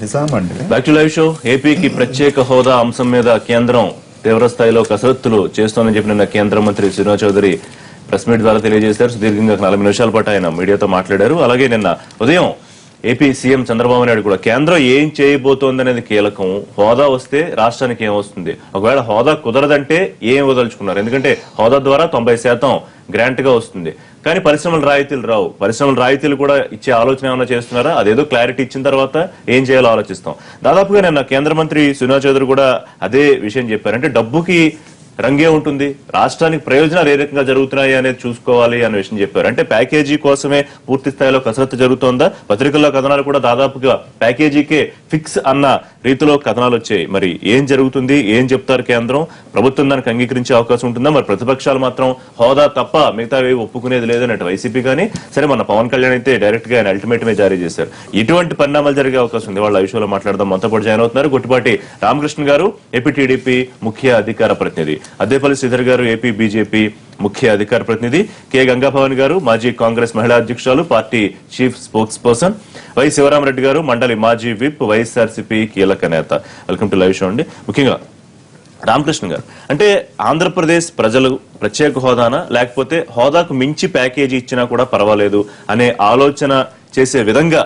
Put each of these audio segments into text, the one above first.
నిజాం అండి back to live show ఏపీకి ప్రత్యేక హోదా అంశం మీద కేంద్రం తీవ్ర స్థాయిలో కసరత్తులు చేస్తోందని చెప్పిన నిన్న కేంద్ర మంత్రి శ్రీనివాస్ చౌదరి ప్రెస్ మీట్ ద్వారా తెలియజేశారు సుదీర్ఘంగా నలభై నిమిషాల పాటు ఆయన మీడియాతో మాట్లాడారు అలాగే నిన్న ఉదయం ఏపీ సీఎం చంద్రబాబు నాయుడు కూడా కేంద్రం ఏం చేయబోతోంది అనేది కీలకం హోదా వస్తే రాష్ట్రానికి ఏం వస్తుంది ఒకవేళ హోదా కుదరదంటే ఏం వదలుచుకున్నారు ఎందుకంటే హోదా ద్వారా తొంభై శాతం గ్రాంట్ గా వస్తుంది కానీ పరిశ్రమల రాయితీలు రావు పరిశ్రమల రాయితీలు కూడా ఇచ్చే ఆలోచన ఏమైనా చేస్తున్నారా అదేదో క్లారిటీ ఇచ్చిన తర్వాత ఏం చేయాలో ఆలోచిస్తాం దాదాపుగా నిన్న కేంద్ర మంత్రి సునా చౌదరి కూడా అదే విషయం చెప్పారు అంటే డబ్బుకి రంగే ఉంటుంది రాష్ట్రానికి ప్రయోజనాలు ఏ రకంగా జరుగుతున్నాయి అనేది చూసుకోవాలి అనే విషయం చెప్పారు అంటే ప్యాకేజీ కోసమే పూర్తి స్థాయిలో కసరత్తు జరుగుతోందా పత్రికల్లో కథనాలు కూడా దాదాపుగా ప్యాకేజీకే ఫిక్స్ అన్న రీతిలో కథనాలు వచ్చాయి మరి ఏం జరుగుతుంది ఏం చెప్తారు కేంద్రం ప్రభుత్వం దానికి అంగీకరించే అవకాశం ఉంటుందా మరి ప్రతిపక్షాలు మాత్రం హోదా తప్ప మిగతా ఒప్పుకునేది లేదన్నట్టు వైసీపీ కానీ సరే మన పవన్ కళ్యాణ్ అయితే డైరెక్ట్ గా ఆయన అల్టిమేటమే జారీ చేశారు ఇటువంటి పరిణామాలు జరిగే అవకాశం ఉంది వాళ్ళ విషయంలో మాట్లాడదాం మనతో పాటు జాయిన్ అవుతున్నారు గుట్టిపాటి రామకృష్ణ గారు ఏపీ టీడీపీ ముఖ్య అధికార ప్రతినిధి అద్దేపల్లి శ్రీధర్ గారు ఏపీ బీజేపీ ముఖ్య అధికార ప్రతినిధి కె గంగాభవన్ గారు మాజీ కాంగ్రెస్ మహిళా అధ్యక్షురాలు party chief spokesperson Y Sivaramareddy గారు మండలి మాజీ విప్ వైఎస్ఆర్సీపీ కీలక నేత వెల్కమ్ టు లైవ్ షో అండి ముఖ్యంగా రామకృష్ణ గారు అంటే ఆంధ్రప్రదేశ్ ప్రజలు ప్రత్యేక హోదానా లేకపోతే హోదాకు మించి ప్యాకేజీ ఇచ్చినా కూడా పర్వాలేదు అనే ఆలోచన చేసే విధంగా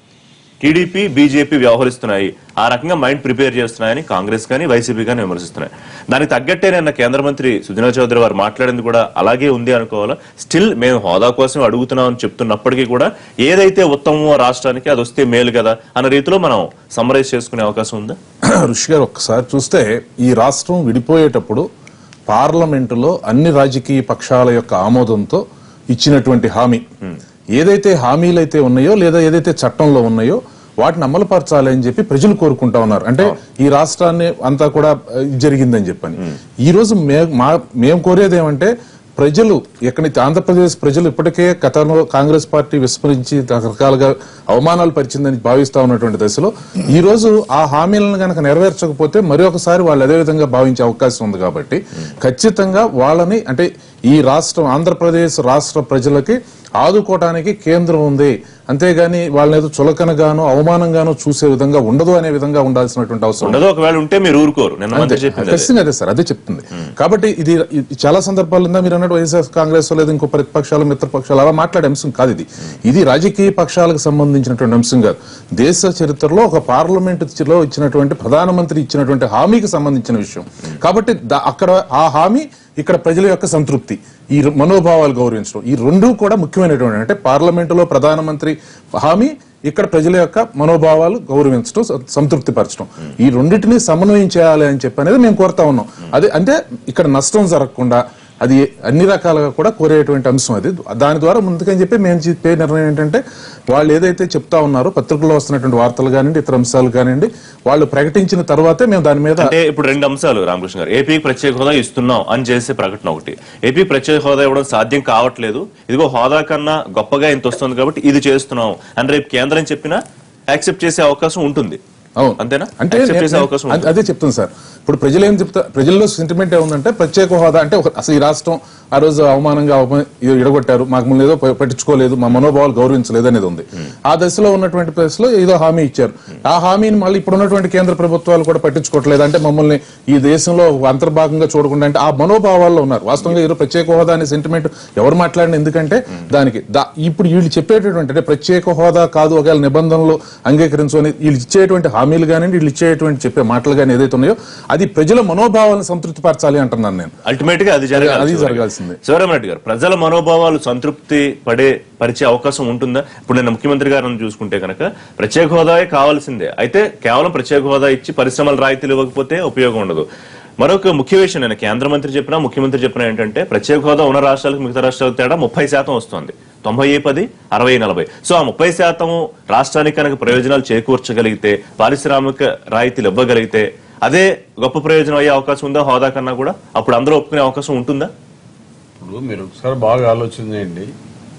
టీడీపీ బీజేపీ వ్యవహరిస్తున్నాయి ఆ రకంగా మైండ్ ప్రిపేర్ చేస్తున్నాయని కాంగ్రెస్ కానీ వైసీపీ కానీ విమర్శిస్తున్నాయి దానికి తగ్గట్టే నిన్న కేంద్ర మంత్రి సుజనా చౌదరి వారు మాట్లాడింది కూడా అలాగే ఉంది అనుకోవాలా స్టిల్ మేము హోదా కోసం అడుగుతున్నాం అని చెప్తున్నప్పటికీ కూడా ఏదైతే ఉత్తమమో రాష్ట్రానికి అది వస్తే మేలు కదా అన్న రీతిలో మనం సమరైజ్ చేసుకునే అవకాశం ఉందా ఋషి గారు ఒక్కసారి చూస్తే ఈ రాష్ట్రం విడిపోయేటప్పుడు పార్లమెంటులో అన్ని రాజకీయ పక్షాల యొక్క ఆమోదంతో ఇచ్చినటువంటి హామీ ఏదైతే హామీలు అయితే ఉన్నాయో లేదా ఏదైతే చట్టంలో ఉన్నాయో వాటిని అమలుపరచాలి అని చెప్పి ప్రజలు కోరుకుంటా ఉన్నారు అంటే ఈ రాష్ట్రాన్ని అంతా కూడా ఆ, జరిగిందని చెప్పని ఈ రోజు మే- మా మేము కోరేది ఏమంటే ప్రజలు ఎక్కడి ఆంధ్రప్రదేశ్ ప్రజలు ఇప్పటికే గతంలో కాంగ్రెస్ పార్టీ విస్మరించి రకరకాలుగా అవమానాలు పరిచిందని భావిస్తా ఉన్నటువంటి దశలో ఈ రోజు ఆ హామీలను గనక నెరవేర్చకపోతే మరి ఒకసారి వాళ్ళు అదే విధంగా భావించే అవకాశం ఉంది కాబట్టి ఖచ్చితంగా వాళ్ళని అంటే ఈ రాష్ట్రం ఆంధ్రప్రదేశ్ రాష్ట్ర ప్రజలకి ఆదుకోవడానికి కేంద్రం ఉంది అంతేగాని వాళ్ళని ఏదో చులకనగాను అవమానంగాను చూసే విధంగా ఉండదు అనే విధంగా ఉండాల్సినటువంటి అవసరం ఉండదు ఒకవేళ ఉంటే మీరు ఊరుకోరు నిన్న మంత్రి చెప్పింది అదే. ఖచ్చితంగా అదే సార్ అదే చెప్తుంది కాబట్టి ఇది ఇది చాలా సందర్భాలు ఉందా మీరు అన్నట్టు వైఎస్ఆర్ కాంగ్రెస్ లేదా ఇంకో ప్రతిపక్షాలు మిత్రపక్షాలు అలా మాట్లాడే అంశం కాదు ఇది ఇది రాజకీయ పక్షాలకు సంబంధించినటువంటి అంశం కాదు దేశ చరిత్రలో ఒక పార్లమెంట్ లో ఇచ్చినటువంటి ప్రధానమంత్రి ఇచ్చినటువంటి హామీకి సంబంధించిన విషయం కాబట్టి దా- అక్కడ ఆ హామీ ఇక్కడ ప్రజల యొక్క సంతృప్తి ఈ ర- మనోభావాలు గౌరవించడం ఈ రెండు కూడా ముఖ్యమైనటువంటి అంటే పార్లమెంటులో ప్రధానమంత్రి హామీ ఇక్కడ ప్రజల యొక్క మనోభావాలు గౌరవించడం స- సంతృప్తి పరచడం ఈ రెండింటిని సమన్వయం చేయాలి అని చెప్పి అనేది మేము కోరుతా ఉన్నాం అదే అంటే ఇక్కడ నష్టం జరగకుండా అది అన్ని రకాలుగా కూడా కోరేటువంటి అంశం అది దాని ద్వారా ముందుకని చెప్పి మేము చెప్పే నిర్ణయం ఏంటంటే వాళ్ళు ఏదైతే చెప్తా ఉన్నారో పత్రికల్లో వస్తున్నటువంటి వార్తలు కానివ్వండి ఇతర అంశాలు కానివ్వండి వాళ్ళు ప్రకటించిన తర్వాతే మేము దాని మీద అంటే ఇప్పుడు రెండు అంశాలు రామకృష్ణ గారు ఏపీకి ప్రత్యేక హోదా ఇస్తున్నాం అని చేసే ప్రకటన ఒకటి ఏపీ ప్రత్యేక హోదా ఇవ్వడం సాధ్యం కావట్లేదు ఇదిగో హోదా కన్నా గొప్పగా ఇంత వస్తుంది కాబట్టి ఇది చేస్తున్నాం అని రేపు కేంద్రం చెప్పినా యాక్సెప్ట్ చేసే అవకాశం ఉంటుంది అవును అంతేనా అంటే యాక్సెప్ట్ చేసే నేను- అవకాశం అదే- అదే చెప్తాను సార్ ఇప్పుడు ప్రజలు ఏం చెప్తా ప్రజల్లో సెంటిమెంట్ ఏముందంటే ప్రత్యేక హోదా అంటే ఒక- అసలు ఈ రాష్ట్రం ఆ రోజు అవమానంగా అవమా- ఇది ఇడగొట్టారు మాకు ముందు ఏదో ప- పట్టించుకోలేదు మా మనోభావాలు గౌరవించలేదు అనేది ఉంది ఆ దశలో ఉన్నటువంటి ప్లేస్లో ఏదో హామీ ఇచ్చారు ఆ హామీని మళ్ళీ ఇప్పుడు ఉన్నటువంటి కేంద్ర ప్రభుత్వాలు కూడా పట్టించుకోవట్లేదు అంటే మమ్మల్ని ఈ దేశంలో అంతర్భాగంగా చూడకుండా అంటే ఆ మనోభావాల్లో ఉన్నారు వాస్తవంగా ఈరోజు ప్రత్యేక హోదా అనే సెంటిమెంట్ ఎవరు మాట్లాడిన ఎందుకంటే దానికి దా- ఇప్పుడు వీళ్ళు చెప్పేటటువంటి అంటే ప్రత్యేక హోదా కాదు ఒకవేళ నిబంధనలు అంగీకరించు అని వీళ్ళు ఇచ్చేటువంటి హామీలు కానివ్వండి వీళ్ళు ఇచ్చేటువంటి చెప్పే మాటలు కానీ ఏదైతే ఉన్నాయో అది ప్రజల మనోభావాలను సంతృప్తి పరచాలి అంటున్నాను నేను అల్టిమేట్ గా అది జరగాలి అది చివరిగా. జరగాల్సిందే. శివరామరెడ్డి గారు ప్రజల మనోభావాలు సంతృప్తి పడే పరిచే అవకాశం ఉంటుందా ఇప్పుడు నేను ముఖ్యమంత్రి గారిని చూసుకుంటే కనుక ప్రత్యేక హోదాయే కావాల్సిందే అయితే కేవలం ప్రత్యేక హోదా ఇచ్చి పరిశ్రమల రాయితీలు ఇవ్వకపోతే ఉపయోగం ఉండదు మరొక ముఖ్య విషయం నేను కేంద్ర మంత్రి చెప్పినా ముఖ్యమంత్రి చెప్పినా ఏంటంటే ప్రత్యేక హోదా ఉన్న రాష్ట్రాలకు మిగతా రాష్ట్రాలకు తేడా ముప్పై శాతం వస్తుంది తొంభై పది అరవై నలభై సో ఆ ముప్పై శాతం రాష్ట్రానికి కనుక ప్రయోజనాలు చేకూర్చగలిగితే పారిశ్రామిక రాయితీలు ఇవ్వగలిగితే అదే గొప్ప ప్రయోజనం అయ్యే అవకాశం ఉందా హోదా కన్నా కూడా అప్పుడు అందరూ ఒప్పుకునే అవకాశం ఉంటుందా ఇప్పుడు మీరు ఒకసారి బాగా ఆలోచన చేయండి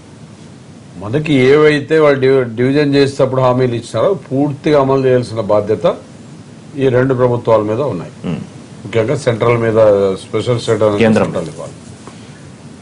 మనకి ఏవైతే వాళ్ళు డివి- డివిజన్ చేసేటప్పుడు హామీలు ఇచ్చినారో పూర్తిగా అమలు చేయాల్సిన బాధ్యత ఈ రెండు ప్రభుత్వాల మీద ఉన్నాయి ముఖ్యంగా సెంట్రల్ మీద స్పెషల్ స్టేట్ కేంద్రం. సెంట్రల్ ఇవ్వాలి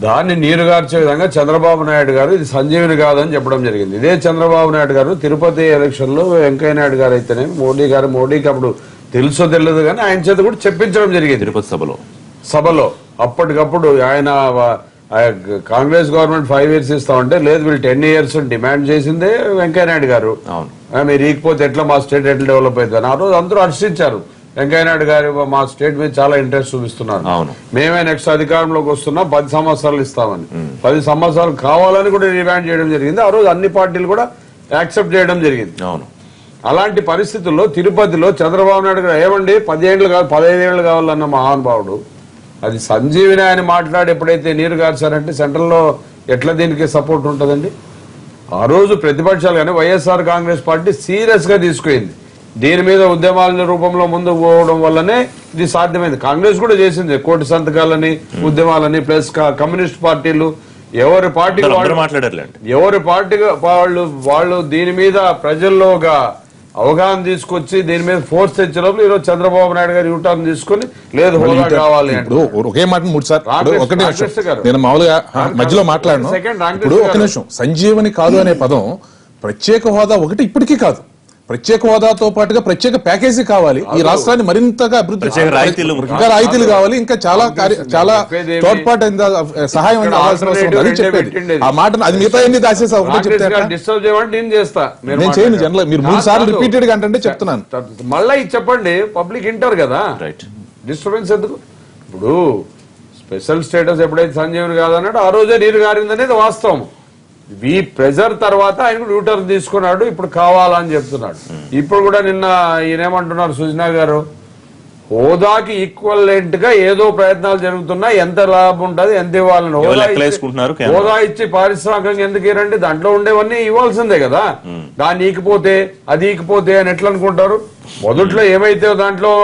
దాన్ని నీరుగార్చే విధంగా చంద్రబాబు నాయుడు గారు ఇది సంజీవిని కాదని చెప్పడం జరిగింది ఇదే చంద్రబాబు నాయుడు గారు తిరుపతి ఎలక్షన్ లో వెంకయ్య నాయుడు గారు అయితేనే మోడీ గారు మోడీకి అప్పుడు తెలుసో తెలియదు కానీ ఆయన చేత కూడా చెప్పించడం జరిగింది తిరుపతి సభలో సభలో అప్పటికప్పుడు ఆయన వ- ఆ కాంగ్రెస్ గవర్నమెంట్ ఫైవ్ ఇయర్స్ ఇస్తామంటే లేదు వీళ్ళు టెన్ ఇయర్స్ డిమాండ్ చేసిందే వెంకయ్య నాయుడు గారు అవును ఆ, మీరు ఈకపోతే ఎట్లా మా స్టేట్ ఎట్లా డెవలప్ అవుతుంది ఆ రోజు అందరూ హర్షించారు వెంకయ్య నాయుడు గారు మా స్టేట్ మీద చాలా ఇంట్రెస్ట్ చూపిస్తున్నారు అవును. మేమే నెక్స్ట్ అధికారంలోకి వస్తున్నాం పది సంవత్సరాలు ఇస్తామని పది సంవత్సరాలు కావాలని కూడా డిమాండ్ చేయడం జరిగింది ఆ రోజు అన్ని పార్టీలు కూడా యాక్సెప్ట్ చేయడం జరిగింది అవును అలాంటి పరిస్థితుల్లో తిరుపతిలో చంద్రబాబు నాయుడు గారు ఏమండి పదిహేళ్ళు కాదు పదహైదు ఏళ్ళు కావాలన్న మహానుభావుడు అది సంజీవిని ఆయన మాట్లాడి ఎప్పుడైతే నీరు గార్చారంటే సెంట్రల్లో ఎట్లా దీనికి సపోర్ట్ ఉంటుందండి ఆ రోజు ప్రతిపక్షాలు కానీ వైఎస్ఆర్ కాంగ్రెస్ పార్టీ సీరియస్ గా తీసుకుంది దీని మీద ఉద్యమాల రూపంలో ముందుకు పోవడం వల్లనే ఇది సాధ్యమైంది కాంగ్రెస్ కూడా చేసింది కోటి సంతకాలని ఉద్యమాలని ప్లస్ క- కమ్యూనిస్ట్ పార్టీలు ఎవరి పార్టీ అందరూ వాళ్ళు మాట్లాడారులేండి ఎవరి పార్టీగా వాళ్ళు వాళ్ళు దీని మీద ప్రజల్లో ఒక అవగాహన తీసుకొచ్చి దీని మీద ఫోర్స్ తెచ్చినప్పుడు ఈరోజు చంద్రబాబు నాయుడు గారు యూటర్న్ తీసుకుని లేదు హోదా కావాలి అంటే ఇప్పుడు ఒకే మాట మూడు సార్ ఇప్పుడు రామకృష్ణ- ఒకటి నిమిషం రామకృష్ణ గారు. నేను మామూలుగా ఆ, రామకృష్ణ మధ్యలో గారు. మాట్లాడను సెకండ్ రామకృష్ణ ఇప్పుడు ఒక గారు. నిమిషం సంజీవని కాదు అనే పదం ప్రత్యేక హోదా ఒకటి ఇప్పటికీ కాదు ప్రత్యేక హోదాతో పాటుగా ప్రత్యేక ప్యాకేజీ కావాలి ఈ రాష్ట్రాన్ని మరింతగా అభివృద్ధి ప్రత్యేక రాయితీలు ఇంకా రాయితీలు కావాలి ఇంకా చాలా కార్య- చాలా చెప్పేది ఏమి? తోడ్పాటు అయిందా, సహాయం ఇక్కడ అయిందా అవ్వాల్సిన అవసరం ఉంది. అది alternative చెప్పేది పెట్టిండేది. ఆ మాట అది మిగతా ఎన్ని దాసేసా ఒకటే చెప్తే ఎట్లా? డిస్టర్బ్ చేయమంటే నేను చేస్తా మీరు నేను చేయను మాట్లాడండి. జనరల్ మీరు మూడు కాదు, సార్లు కాదు. రిపీటెడ్ గా అంటే చెప్తున్నాను మళ్ళా ఇది చెప్పండి పబ్లిక్ వింటారు కదా రైట్ డిస్టర్బెన్స్ ఎందుకు ఇప్పుడు స్పెషల్ స్టేటస్ ఎప్పుడైతే సంజీవుని కాదన్నాడు ఆ రోజే నీరు గారింది అనేది వాస్తవం ఈ ప్రెజర్ తర్వాత ఆయన కూడా యూటర్న్ తీసుకున్నాడు ఇప్పుడు కావాలని చెప్తున్నాడు ఇప్పుడు కూడా నిన్న ఈయనేమంటున్నారు సుజనా గారు హోదాకి ఈక్వలెంట్ గా ఏదో ప్రయత్నాలు జరుగుతున్నా ఎంత లాభం ఉంటది ఎంత ఇవ్వాలని ఎవరు హోదా లెక్కలు ఇచ్చి- వేసుకుంటున్నారు కేంద్రం? హోదా ఇచ్చి పారిశ్రామికంగా ఎందుకు ఇరండి దాంట్లో ఉండేవన్నీ ఇవ్వాల్సిందే కదా దాన్ని ఈకపోతే అది ఈకపోతే అని ఎట్లా అనుకుంటారు మొదట్లో ఏమైతే దాంట్లో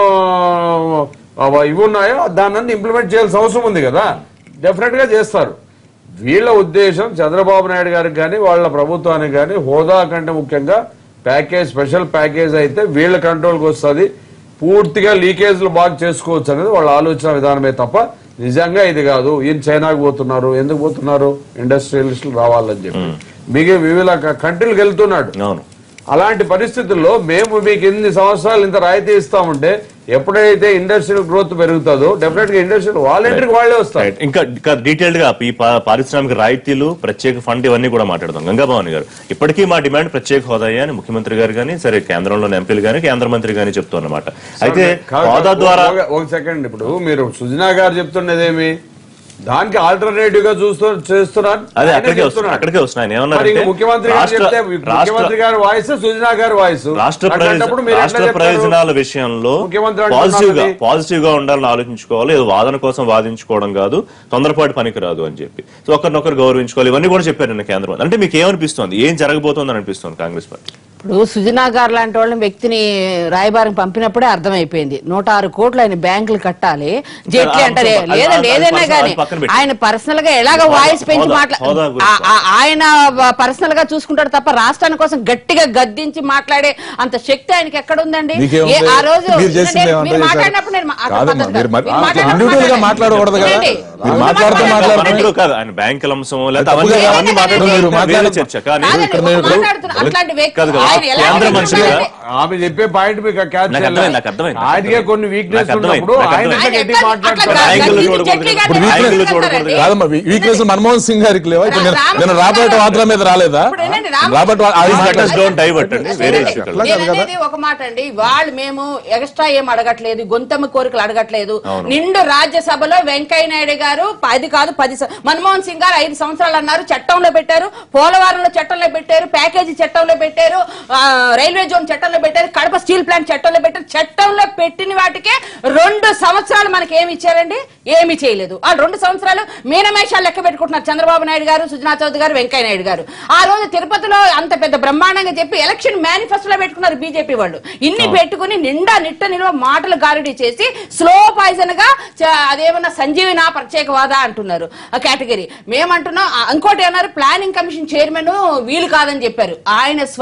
ఆ, ఇవి ఉన్నాయో దాన్ని ఇంప్లిమెంట్ చేయాల్సిన అవసరం ఉంది కదా డెఫినెట్ గా చేస్తారు వీళ్ళ ఉద్దేశం చంద్రబాబు నాయుడు గారికి కానీ వాళ్ళ ప్రభుత్వానికి కానీ హోదా కంటే ముఖ్యంగా ప్యాకేజ్ స్పెషల్ ప్యాకేజ్ అయితే వీళ్ళ కంట్రోల్కి వస్తుంది పూర్తిగా లీకేజ్లు బాగా చేసుకోవచ్చు అనేది వాళ్ళ ఆలోచన విధానమే తప్ప నిజంగా ఇది కాదు ఈయన చైనాకు పోతున్నారు ఎందుకు పోతున్నారు ఇండస్ట్రియలిస్టులు రావాలని చెప్పి మిగిలిన వివిధ కంట్రీలకు వెళ్తున్నాడు అవును అలాంటి పరిస్థితుల్లో మేము మీకు ఎన్ని సంవత్సరాలు ఇంత రాయితీ ఇస్తామంటే ఎప్పుడైతే ఇండస్ట్రియల్ గ్రోత్ పెరుగుతుందో డెఫినెట్ గా ఇండస్ట్రియల్ వాళ్ళంటికి వాళ్ళే వస్తారు రైట్ ఇంకా ఇంకా డీటెయిల్డ్ గా ఈ పా- పారిశ్రామిక రాయితీలు ప్రత్యేక ఫండ్ ఇవన్నీ కూడా మాట్లాడదాం గంగాభవాని గారు ఇప్పటికీ మా డిమాండ్ ప్రత్యేక హోదా అని ముఖ్యమంత్రి గారు కానీ సరే కేంద్రంలోని ఎంపీలు కానీ కేంద్ర మంత్రి కానీ చెప్తున్నమాట అయితే కాదు, హోదా కాదు, ద్వారా ఒక- ఒక సెకండ్ ఇప్పుడు మీరు సుజనా గారు చెప్తున్నదేమి దానికి ఆల్టర్నేటివ్ గా చూస్తూ చేస్తున్నారు అదే ఆయనే అక్కడికే వస్తున్నా చెప్తున్నాడు. అక్కడికే వస్తున్నా ఆయన మరి ఏమన్నారంటే ఇంక ముఖ్యమంత్రి గారు రాష్ట్ర- చెప్తే రాష్ట్ర ముఖ్యమంత్రి గారి వాయిస్ సుజనా గారి వాయిస్ రాష్ట్ర ప్రయోజన- అట్లాంటప్పుడు మీరు ఎట్లా రాష్ట్ర చెప్తారు? ప్రయోజనాల విషయంలో ముఖ్యమంత్రి అంటున్నారు పాజిటివ్ గా అది. పాజిటివ్ గా ఉండాలని ఆలోచించుకోవాలి ఏదో వాదన కోసం వాదించుకోవడం కాదు తొందరపాటు పనికిరాదు అని చెప్పి సో ఒకరినొకరు గౌరవించుకోవాలి ఇవన్నీ కూడా చెప్పారు నిన్న కేంద్రం అంటే మీకు ఏమనిపిస్తోంది ఏం జరగబోతోంది అనిపిస్తుంది కాంగ్రెస్ పార్టీ ఇప్పుడు సుజనా గారు లాంటి వాళ్ళని వ్యక్తిని రాయబారం పంపినప్పుడే అర్థమైపోయింది నూట ఆరు కోట్లు ఆయన బ్యాంకులు కట్టాలి జైట్లీ అది అంటారే అది- లేదండి అది ఏదైనా పర్సనల్- కానీ అది పక్కన పెట్టి. ఆయన పర్సనల్ గా ఎలాగ హోదా- వాయిస్ పెంచి హోదా- మాట్లా హోదా గురించి. ఆ- ఆ- ఆయన పర్సనల్ గా చూసుకుంటాడు తప్ప రాష్ట్రాని కోసం గట్టిగా గద్దించి మాట్లాడే అంత శక్తి ఆయనకి ఎక్కడ ఉందండి మీకేముంది? ఏ- ఆ రోజు మీరు చేసింది నేను- ఏమంటే మీరు చేశారు? మాట్లాడినప్పుడు నేను మా- అసలు కాదమ్మా, పద్ధతి మీరు కాదు. మరి- మీరు మాట్లాడినప్పుడు ఇండివిజువల్ గా మాట్లాడండి. మాట్లాడకూడదు కదా వినండి. మీరు ముందు మాట్లాడుతూ మాట్లాడండి. మాట్లాడుతూ ఇప్పుడు కాదు ఆయన బ్యాంకుల అంశం లేదా తప్పుగా అవన్నీ కాదు. అవన్నీ మీరు మాట్లాడుతున్నారు మాట్లాడ- వేరే చర్చ కానీ కాదండి, ఇక్కడ ఒక మేము- మాట్లాడుతున్న అట్లాంటి వ్యక్తి కాదు కదా, ఆయన ఎలా కేంద్ర మాట్లాడాలి? మంత్రిగా ఆమె చెప్పే పాయింట్ మీకు క్యాచ్ నాకు అర్థమైంది, నాకు అర్థమైంది. ఆయనకే కొన్ని వీక్నెస్ నాకు అర్థమైంది, ఉన్నప్పుడు నాకు ఆయన అర్థమైంది. గట్టి ఆయన మాట్లాడతారు అట్లా నాయకులు గద్దించి చూడకూడదు. జైట్లీ గారిని ఇప్పుడు మాట్లాడతారండి. వీక్నెస్ చూడకూడదు. కాదమ్మా వీక్నెస్ మన్మోహన్ సింగ్ గారికి లేవా ఇప్పుడు నేను- రామ- నేను రాబర్ట్ వాద్రా మీద రాలేదా ఇప్పుడు ఏంటండి, రామ- రాబర్ట్ వా- అది Please let us మాట్లాడు. don't divert అండి వేరే చూడండి, ఇష్యూ అట్లా నేను కాదు కదా. అనేది ఒక మాట అండి వాళ్ళు మేము ఎక్స్ట్రా ఏం అడగట్లేదు గొంతమ్మ కోరికలు అడగట్లేదు నిండు రాజ్యసభలో వెంకయ్య నాయుడు గారు పది కాదు పది స- మన్మోహన్ సింగ్ గారు ఐదు సంవత్సరాలు అన్నారు చట్టంలో పెట్టారు పోలవరంలో చట్టంలో పెట్టారు ప్యాకేజీ చట్టంలో పెట్టారు ఆ, రైల్వే జోన్ చట్టంలో పెట్టారు కడప స్టీల్ ప్లాంట్ చట్టంలో పెట్టారు చట్టంలో పెట్టిన వాటికే రెండు సంవత్సరాలు మనకి ఏమి ఇచ్చారండి ఏమి చేయలేదు ఆ రెండు సంవత్సరాలు మీనమేషాలు లెక్క పెట్టుకుంటున్నారు చంద్రబాబు నాయుడు గారు సుజనా చౌదరి గారు వెంకయ్య నాయుడు గారు ఆ రోజు తిరుపతిలో అంత పెద్ద బ్రహ్మాండంగా చెప్పి ఎలక్షన్ మేనిఫెస్టోలో పెట్టుకున్నారు బీజేపీ వాళ్ళు ఇన్ని పెట్టుకుని నిండా నిట్ట నిలువ మాటలు గారడీ చేసి స్లో పాయిజన్ గా చ- అదేమన్నా సంజీవిన ప్రత్యేకవాద అంటున్నారు ఆ కేటగిరీ మేమంటున్నాం ఆ, ఇంకోటి అన్నారు ప్లానింగ్ కమిషన్ చైర్మన్ వీలు కాదని చెప్పారు ఆయన స్వయంగా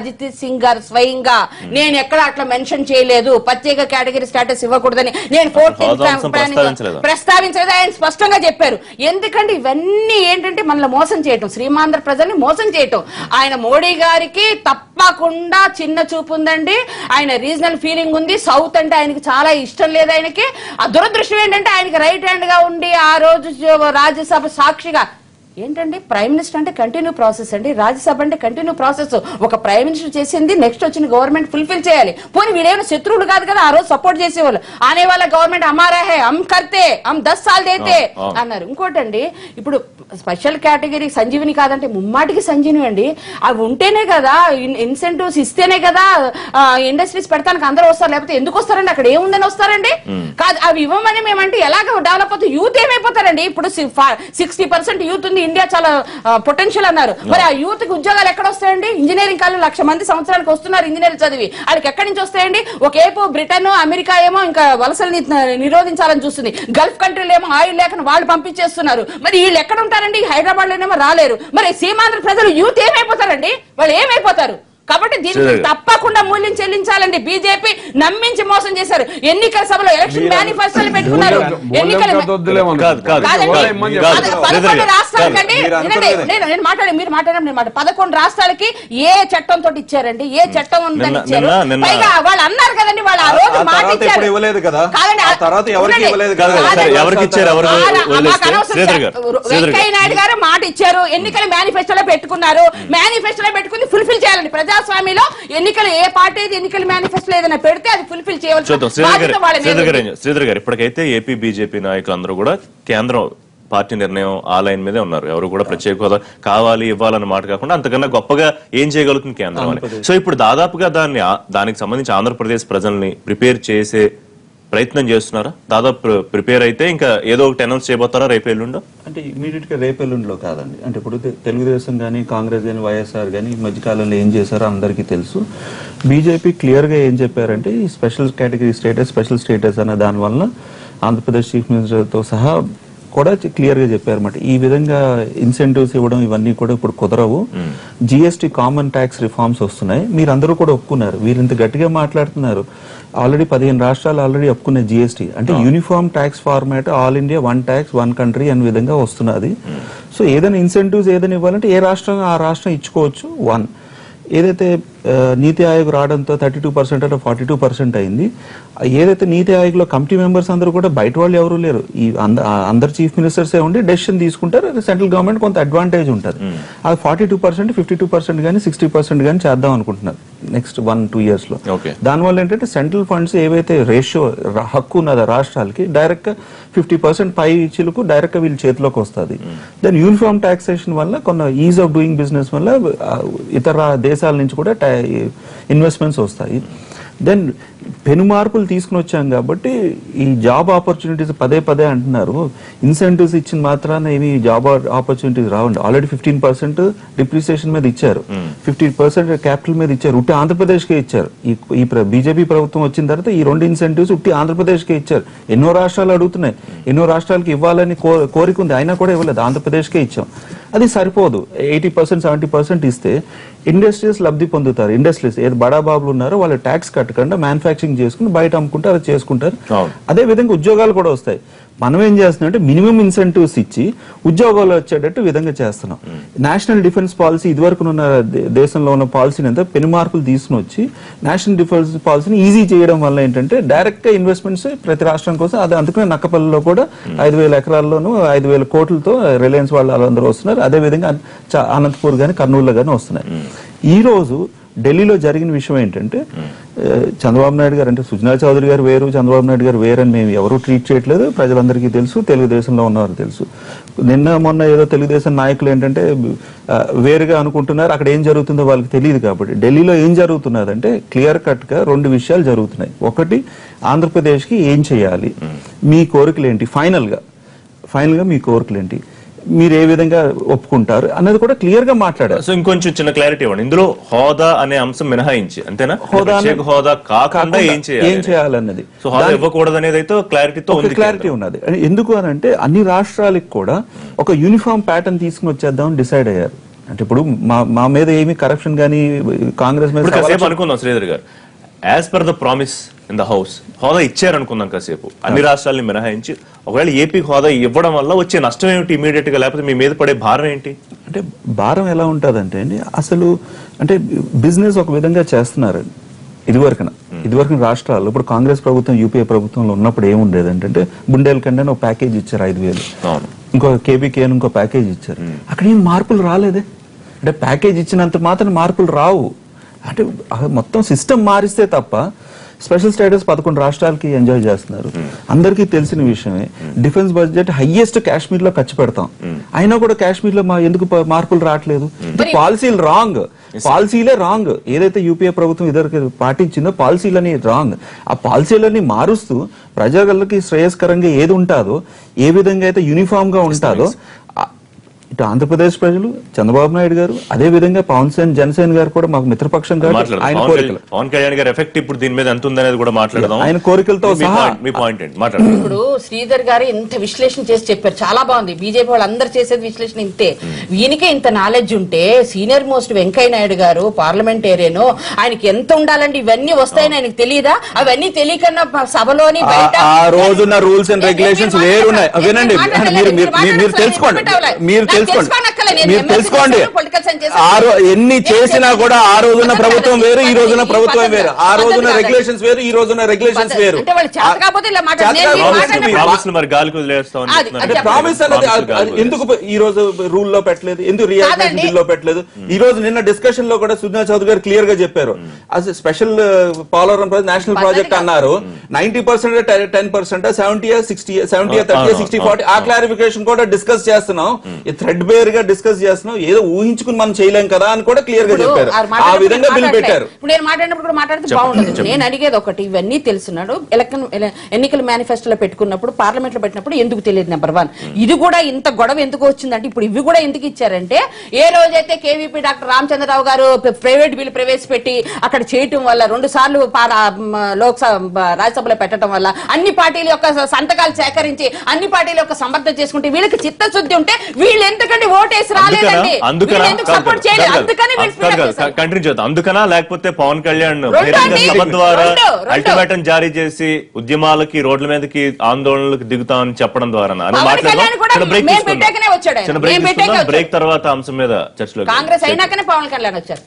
అజిత్ సింగ్ గారు స్వయంగా నేను ఎక్కడ అట్లా మెన్షన్ చేయలేదు ప్రత్యేక కేటగిరీ స్టేటస్ ఇవ్వకూడదని నేను హోదా అంశం ప్రస్తావించలేదా? ప్రస్తావించలేదు ఆయన స్పష్టంగా చెప్పారు ఎందుకంటే ఇవన్నీ ఏంటంటే మనల్ని మోసం చేయటం శ్రీమాంధ్ర ప్రజల్ని మోసం చేయటం ఆయన మోడీ గారికి తప్పకుండా చిన్న చూపు ఉందండి ఆయన రీజనల్ ఫీలింగ్ ఉంది సౌత్ అంటే ఆయనకి చాలా ఇష్టం లేదు ఆయనకి ఆ దురదృష్టం ఏంటంటే ఆయనకి రైట్ హ్యాండ్ గా ఉండి ఆ రోజు రాజ్యసభ సాక్షిగా ఏంటండి ప్రైమ్ మినిస్టర్ అంటే కంటిన్యూ ప్రాసెస్ అండి రాజ్యసభ అంటే కంటిన్యూ ప్రాసెస్ ఒక ప్రైమ్ మినిస్టర్ చేసింది నెక్స్ట్ వచ్చిన గవర్నమెంట్ ఫుల్ఫిల్ చేయాలి పోనీ వీళ్ళేమైనా శత్రువులు కాదు కదా ఆ రోజు సపోర్ట్ చేసేవాళ్ళు ఆనే వాళ్ళ గవర్నమెంట్ అమారా హే హమ్ కర్తే హమ్ దస్ సాల్ దేతే అవును, అవును. అన్నారు ఇంకోటండి ఇప్పుడు స్పెషల్ కేటగిరీ సంజీవిని కాదంటే ముమ్మాటికి సంజీవిని అండి అవి ఉంటేనే కదా ఇన్సెంటివ్స్ ఇస్తేనే కదా ఇండస్ట్రీస్ పెడతానికి అందరూ వస్తారు లేకపోతే ఎందుకు వస్తారండి అక్కడ ఏముందని వస్తారండి కాదు అవి ఇవ్వమని మేమంటే ఎలాగ డెవలప్ అవుతుంది యూత్ ఏమైపోతారండి ఇప్పుడు సిక్స్టీ పర్సెంట్ యూత్ ఉంది ఇండియా చాలా పొటెన్షియల్ అన్నారు మరి ఆ యూత్ కి ఉద్యోగాలు ఎక్కడ వస్తాయండి ఇంజనీరింగ్ కాలేజ్ లక్ష మంది సంవత్సరానికి వస్తున్నారు ఇంజనీర్ చదివి వాళ్ళకి ఎక్కడి నుంచి వస్తాయండి ఒకేపు బ్రిటన్ అమెరికా ఏమో ఇంకా వలసల్ని నిరోధించాలని చూస్తుంది గల్ఫ్ కంట్రీలు ఏమో ఆయిల్ లేక వాళ్ళు పంపించేస్తున్నారు మరి వీళ్ళు ఎక్కడ ఉంటారండి హైదరాబాద్ లోనేమో రాలేరు మరి సీమాంధ్ర ప్రజలు యూత్ ఏమైపోతారండి వాళ్ళు ఏమైపోతారు కాబట్టి దీనికి సరే. తప్పకుండా మూల్యం చెల్లించాలండి బీజేపీ నమ్మించి మోసం చేశారు ఎన్నికల సభలో ఎలక్షన్ మేనిఫెస్టోలు పెట్టుకున్నారు ఎన్నికల కాదు, కాదు, కాదండి. కాదు, పద- కాదు. పదకొండు శ్రీధర్ గారు, రాష్ట్రాలకండి మీరు వినండి, అనుకోలేదే. నేను నేను మాట్లాడి మీరు మాట్లాడడం నేను మాట పదకొండు రాష్ట్రాలకి ఏ చట్టం తోటి ఇచ్చారండి ఏ చట్టం ఉందని నిన్న- ఇచ్చారు నిన్న- నిన్న- పైగా వాళ్ళు అన్నారు కదండి వాళ్ళు ఆ ఆ- రోజు ఆ మాట తర్వాత ఇచ్చారు ఎప్పుడు ఇవ్వలేదు కదా? కాదండి ఆ తర్వాత ఎవరికి ఉండండి. ఇవ్వలేదు కాదు, కదా? కాదు, సరే, ఎవరికి ఇచ్చారు ఎవరికి ఆ- ఆ- వదిలేస్తే మాకు అనవసరం శ్రీధర్ గారు సార్. శ్రీధర్ వెంకయ్య గారు నాయుడు గారు మాట ఇచ్చారు ఎన్నికల మేనిఫెస్టోలో పెట్టుకున్నారు మేనిఫెస్టోలో పెట్టుకుని ఫుల్ఫిల్ చేయాలండి ప్రజాస్వామ్యంలో ఎన్నికలు ఏ పార్టీ అయితే ఎన్నికల మేనిఫెస్టో ఏదైనా పెడితే అది ఫుల్ఫిల్ చేయవలసిన చూద్దాం శ్రీధర్ గారు బాధ్యత వాళ్ళ మీద శ్రీధర్ గారు ఉంది. ఏం- శ్రీధర్ గారు ఇప్పటికైతే ఏపీ బీజేపీ నాయకులందరూ కూడా కేంద్రం పార్టీ నిర్ణయం ఆ లైన్ మీదే ఉన్నారు ఎవరు కూడా ప్రత్యేక హోదా కావాలి ఇవ్వాలన్న మాట కాకుండా అంతకన్నా గొప్పగా ఏం చేయగలుగుతుంది కేంద్రం అని సో ఇప్పుడు దాదాపుగా దాన్ని ఆ- దానికి సంబంధించి ఆంధ్రప్రదేశ్ ప్రజల్ని ప్రిపేర్ చేసే ప్రయత్నం చేస్తున్నారా దాదాపు ప్రిపేర్ అయితే ఇంకా ఏదో ఒకటి అనౌన్స్ చేయబోతారా రేపు ఎల్లుండో అంటే ఇమీడియట్ గా రేపెల్లుండిలో కాదండి అంటే ఇప్పుడు తె- తెలుగుదేశం కానీ కాంగ్రెస్ కానీ వైఎస్ఆర్ కానీ ఈ మధ్యకాలంలో ఏం చేశారో అందరికీ తెలుసు బీజేపీ క్లియర్ గా ఏం చెప్పారంటే ఈ special category status special status అనే దాని వలన ఆంధ్రప్రదేశ్ చీఫ్ మినిస్టర్ తో సహా కూడా క్లియర్ గా చెప్పారన్నమాట ఈ విధంగా ఇన్సెంటివ్స్ ఇవ్వడం ఇవన్నీ కూడా ఇప్పుడు కుదరవు జిఎస్టీ కామన్ ట్యాక్స్ రిఫార్మ్స్ వస్తున్నాయి మీరందరూ కూడా ఒప్పుకున్నారు వీరు ఇంత గట్టిగా మాట్లాడుతున్నారు ఆల్రెడీ పదిహేను రాష్ట్రాలు ఆల్రెడీ ఒప్పుకున్న జిఎస్టీ అంటే uniform tax format all India one tax one country అనే విధంగా వస్తున్నది సో ఏదైనా ఇన్సెంటివ్స్ ఏదైనా ఇవ్వాలంటే ఏ రాష్ట్రం ఆ రాష్ట్రం ఇచ్చుకోవచ్చు వన్ ఏదైతే ఆ, నీతి ఆయోగ్ రావడంతో థర్టీ టూ పర్సెంట్ అంటే ఫార్టీ టూ పర్సెంట్ అయింది ఆ, ఏదైతే నీతి ఆయోగ్ లో కమిటీ మెంబర్స్ అందరూ కూడా బయట వాళ్ళు ఎవరు లేరు ఈ అంద- ఆ, అందరు చీఫ్ మినిస్టర్స్ ఏ ఉండి డెసిషన్ తీసుకుంటారు సెంట్రల్ గవర్నమెంట్ కొంత అడ్వాంటేజ్ ఉంటుంది అది forty two percent fifty two percent కానీ సిక్స్టీ పర్సెంట్ కానీ చేద్దాం అనుకుంటున్నారు నెక్స్ట్ వన్ టూ ఇయర్స్ లో Okay. దానివల్ల ఏంటంటే సెంట్రల్ ఫండ్స్ ఏవైతే రేషియో హక్కు ఉన్నదో రాష్ట్రాలకి డైరెక్ట్ గా ఫిఫ్టీ పర్సెంట్ పై చిలుకు డైరెక్ట్ గా వీళ్ళ చేతిలోకి వస్తుంది దెన్ యూనిఫామ్ టాక్సేషన్ వల్ల కొన్ని ఈజ్ ఆఫ్ డూయింగ్ బిజినెస్ వల్ల ఆ, ఇతర దేశాల నుంచి కూడా ఇన్వెస్ట్మెంట్స్ వస్తాయి దెన్ పెను మార్పులు తీసుకుని వచ్చాం కాబట్టి ఈ జాబ్ ఆపర్చునిటీస్ పదే పదే అంటున్నారు ఇన్సెంటివ్స్ ఇచ్చిన మాత్రాన ఏమి జాబ్ ఆపర్చునిటీస్ రావండి ఆల్రెడీ ఫిఫ్టీన్ పర్సెంట్ డిప్రిసియేషన్ మీద ఇచ్చారు ఫిఫ్టీన్ పర్సెంట్ క్యాపిటల్ మీద ఇచ్చారు ఉట్టి ఆంధ్రప్రదేశ్కే ఇచ్చారు ఈ ఈ బీజేపీ ప్రభుత్వం వచ్చిన తర్వాత ఈ రెండు ఇన్సెంటివ్స్ ఉట్టి ఆంధ్రప్రదేశ్కే ఇచ్చారు ఎన్నో రాష్ట్రాలు అడుగుతున్నాయి ఎన్నో రాష్ట్రాలకు ఇవ్వాలని కో- కోరిక ఉంది అయినా కూడా ఇవ్వలేదు ఆంధ్రప్రదేశ్కే ఇచ్చాం అది సరిపోదు ఎయిటీ పర్సెంట్ సెవెంటీ పర్సెంట్ ఇస్తే ఇండస్ట్రీస్ లబ్ధి పొందుతారు ఇండస్ట్రీస్ ఏది బడా బాబులు ఉన్నారో వాళ్ళు ట్యాక్స్ కట్టకుండా మ్యానుఫాక్చరింగ్ చేసుకుని బయట అమ్ముకుంటారు అది చేసుకుంటారు అవును. అదే విధంగా ఉద్యోగాలు కూడా వస్తాయి మనం ఏం చేస్తున్నాం అంటే మినిమం ఇన్సెంటివ్స్ ఇచ్చి ఉద్యోగాలు వచ్చేటట్టు విధంగా చేస్తున్నాం నేషనల్ డిఫెన్స్ పాలసీ ఇదివరకు ఉన్న దే- దేశంలో ఉన్న పాలసీని అంతా పెను మార్పులు తీసుకుని వచ్చి నేషనల్ డిఫెన్స్ పాలసీని ఈజీ చేయడం వల్ల ఏంటంటే డైరెక్ట్ గా ఇన్వెస్ట్మెంట్స్ ప్రతి రాష్ట్రం కోసం అది అందుకనే నక్కపల్లిలో కూడా ఐదు వేల ఎకరాల్లోనూ ఐదు వేల కోట్లతో రిలయన్స్ వాళ్ళు వాళ్ళందరూ వస్తున్నారు అదే విధంగా చ- అనంతపూర్ గానీ కర్నూలులో గానీ వస్తున్నాయి ఈ రోజు ఢిల్లీలో జరిగిన విషయం ఏంటంటే ఆ, చంద్రబాబు నాయుడు గారు అంటే సుజనా చౌదరి గారు వేరు చంద్రబాబు నాయుడు గారు వేరని మేము ఎవరు ట్రీట్ చేయట్లేదు ప్రజలందరికీ తెలుసు తెలుగుదేశంలో ఉన్నవారు తెలుసు నిన్న మొన్న ఏదో తెలుగుదేశం నాయకులు ఏంటంటే ఆ, వేరుగా అనుకుంటున్నారు అక్కడ ఏం జరుగుతుందో వాళ్ళకి తెలియదు కాబట్టి ఢిల్లీలో ఏం జరుగుతున్నదంటే క్లియర్ కట్ గా రెండు విషయాలు జరుగుతున్నాయి ఒకటి ఆంధ్రప్రదేశ్కి ఏం చేయాలి మీ కోరికలు ఏంటి ఫైనల్ గా ఫైనల్ గా మీ కోరికలు ఏంటి మీరు ఏ విధంగా ఒప్పుకుంటారు అన్నది కూడా క్లియర్ గా మాట్లాడారు సో ఇంకొంచెం చిన్న క్లారిటీ ఇవ్వండి ఇందులో హోదా అనే అంశం మినహాయించి అంతేనా హోదా అనే- ప్రత్యేక హోదా కాకుండా కాకుండా ఏం చేయాలి ఏం చేయాలన్నది సో హోదా దాని- ఇవ్వకూడదు అనేది అయితే క్లారిటీతో ఒక ఉంది క్లారిటీ ఉన్నది అని ఎందుకు అని అంటే అన్ని రాష్ట్రాలకు కూడా ఒక యూనిఫామ్ ప్యాటర్న్ తీసుకుని వచ్చేద్దాం డిసైడ్ అయ్యారు అంటే ఇప్పుడు మా మా మీద ఏమి కరప్షన్ కానీ కాంగ్రెస్ మీద ఇప్పుడు సవాలు కాసేపు అనుకుందాం శ్రీధర్ గారు as per the promise in the house హోదా ఇచ్చారనుకుందాం కాసేపు అన్ని రాష్ట్రాలని మినహాయించి ఒకవేళ ఏపీకి హోదా ఇవ్వడం వల్ల వచ్చే నష్టం ఏమిటి ఇమీడియట్ గా లేకపోతే మీ మీద పడే భారం ఏంటి అంటే భారం ఎలా ఉంటుందంటే అండి అసలు అంటే బిజినెస్ ఒక విధంగా చేస్తున్నారు ఇదివరకున ఇదివరకు రాష్ట్రాల్లో ఇప్పుడు కాంగ్రెస్ ప్రభుత్వం యూపీఏ ప్రభుత్వంలో ఉన్నప్పుడు ఏముండేది అంటే బుండేలకండ ఒక ప్యాకేజ్ ఇచ్చారు ఐదు వేలు అవును ఇంకో కేబీకే అని ఇంకో ప్యాకేజ్ ఇచ్చారు అక్కడ ఏం మార్పులు రాలేదే అంటే ప్యాకేజ్ ఇచ్చినంత మాత్రం మార్పులు రావు అంటే ఆ మొత్తం సిస్టమ్ మారిస్తే తప్ప స్పెషల్ స్టేటస్ పదకొండు రాష్ట్రాలకి ఎంజాయ్ చేస్తున్నారు అందరికీ తెలిసిన విషయమే డిఫెన్స్ బడ్జెట్ హైయెస్ట్ కాశ్మీర్ లో ఖర్చు పెడతాం అయినా కూడా కాశ్మీర్ లో మా ఎందుకు ప- మార్పులు రావట్లేదు పాలసీలు రాంగ్ పాలసీలే రాంగ్ ఏదైతే యూపీఏ ప్రభుత్వం ఇద్దరికి పాటించిందో పాలసీలని రాంగ్ ఆ పాలసీలన్నీ మారుస్తూ ప్రజలకి శ్రేయస్కరంగా ఏది ఉంటాదో ఏ విధంగా అయితే యూనిఫామ్ గా ఉంటాదో ఆ- ఇటు ఆంధ్రప్రదేశ్ ప్రజలు చంద్రబాబు నాయుడు గారు అదే విధంగా పవన్ సేన్ జనసేన గారు కూడా మాకు మిత్రపక్షం గారు మాట్లాడదాం ఆయన పవన్ కోరికలు కళ్యాణ్- పవన్ కళ్యాణ్ గారి ఎఫెక్ట్ ఇప్పుడు దీని మీద ఎంత ఉందనేది కూడా మాట్లాడదాం ఆయన కోరికలతో మీ సహా- point- మీ పాయింట్ ఏంటి మాట్లాడదాం ఇప్పుడు శ్రీధర్ గారు ఇంత విశ్లేషణ చేసి చెప్పారు చాలా బాగుంది బీజేపీ వాళ్ళు అందరు చేసేది విశ్లేషణ ఇంతే ఈయనకే ఇంత నాలెడ్జ్ ఉంటే సీనియర్ మోస్ట్ వెంకయ్య నాయుడు గారు పార్లమెంటేరియన్ ఆయనకి ఎంత ఉండాలండి ఇవన్నీ వస్తాయని ఆయనకి తెలియదా అవన్నీ తెలియకన్నా ప- సభలోని ఆ- బయట ఆ రోజున రూల్స్ అండ్ నేను- రెగ్యులేషన్స్ నేను వేరున్నాయి మాట్లాడను. వినండి నేను మాట్లాడను. మీరు మీరు నేను మీరు- మీరు మాట్లాడను. తెలుసుకోండి నేను పెట్టాలి. మీరు నాకు తెలుసుకోండి తెలుసుకోనక్కర్లే. నేను మీరు MSc తెలుసుకోండి చేశాను, political science చేశాను. ఆ రో- ఎన్ని నేను చేసినా చేశాను. కూడా ఆ రోజున పద్ధతి ప్రభుత్వం కాదు. వేరు ఈ పద్ధతి రోజున కాదు. ప్రభుత్వం పద్ధతి వేరు కాదు. ఆ రోజున పద్ధతి కాదు. రెగ్యులేషన్స్ వేరు ఈ రోజున రెగ్యులేషన్స్ పద్ధతి- వేరు అంటే వాళ్ళు చేత కాకపోతే ఇలా మాట్లాడు. నేను చేత మీరు కాకపోతే మాట్లాడిన మీరు- ప్రామిస్ మరి గాలికి వదిలేస్తామని అది- చెప్తున్నారు. అంటే చెప్పండి. ప్రామిస్ అనేది Promise అది- గాలికి అది ఎందుకు ఈ రోజు రూల్ లో పెట్టలేదు ఎందుకు రియాక్షన్ కాదండి. బిల్ లో పెట్టలేదు ఈ రోజు నిన్న డిస్కషన్ లో కూడా సుజనా చౌదరి గారు క్లియర్ గా చెప్పారు అసలు special Polavaram project national project పద్ధతి అన్నారు ninety percent ten percent seventy sixty seventy thirty అవును, సిక్స్టీ అవును, ఫార్టీ ఆ క్లారిఫికేషన్ కూడా డిస్కస్ చేస్తున్నాం థ్రెడ్ బేర్ గా డిస్కస్ చేస్తున్నాం ఏదో ఊహించుకుని మనం చేయలేం కదా అని కూడా క్లియర్ గా ఇప్పుడు చెప్పారు ఆ ఆ మాట్లాడినప్పుడు విధంగా బిల్ మాట్లాడలే. పెట్టారు ఇప్పుడు నేను మాట్లాడినప్పుడు కూడా మాట్లాడితే బాగుండదు నేను అడిగేది ఒకటి ఇవన్నీ తెలుసున్నాడు ఎలక్షన్ ఎల- ఎన్నికల మేనిఫెస్టోలో పెట్టుకున్నప్పుడు పార్లమెంట్ లో పెట్టినప్పుడు ఎందుకు తెలియదు నెంబర్ వన్ ఇది కూడా ఇంత గొడవ ఎందుకు వచ్చిందంటే ఇప్పుడు ఇవి కూడా ఎందుకు ఇచ్చారంటే ఏ రోజైతే కేవీపీ డాక్టర్ రామచంద్రరావు గారు ప్ర- ప్రైవేట్ బిల్ ప్రవేశపెట్టి అక్కడ చేయటం వల్ల రెండు సార్లు పారా- మ, లోక్సభ రాజ్యసభలో పెట్టడం వల్ల అన్ని పార్టీల యొక్క స- సంతకాలు సేకరించి అన్ని పార్టీల యొక్క సమర్థన చేసుకుంటే వీళ్ళకి చిత్తశుద్ధి ఉంటే వీళ్ళు ఎందుకంటే ఓటేసి రాలేదండి అందుకనా వీళ్ళు ఎందుకు సపోర్ట్ చేయలేదు అందుకని వీళ్ళు speed up చేశారు. కంటిన్యూ చేద్దాం అందుకనా లేకపోతే పవన్ కళ్యాణ్ రెండు బహిరంగ అండి. సభ ద్వారా రెండు, రెండు. అల్టిమేటం జారీ చేసి ఉద్యమాలకి రోడ్ల మీదకి ఆందోళనలకు దిగుతామని చెప్పడం ద్వారా పవన్ కళ్యాణ్ కూడా మేము పెట్టాకనే వచ్చాడు ఆయన. చిన్న బ్రేక్ మేము పెట్టాకే తీసుకుందాం వచ్చాడు. బ్రేక్ తర్వాత అంశం మీద చర్చలో కాంగ్రెస్ అయినాకనే పవన్ కళ్యాణ్ వచ్చారు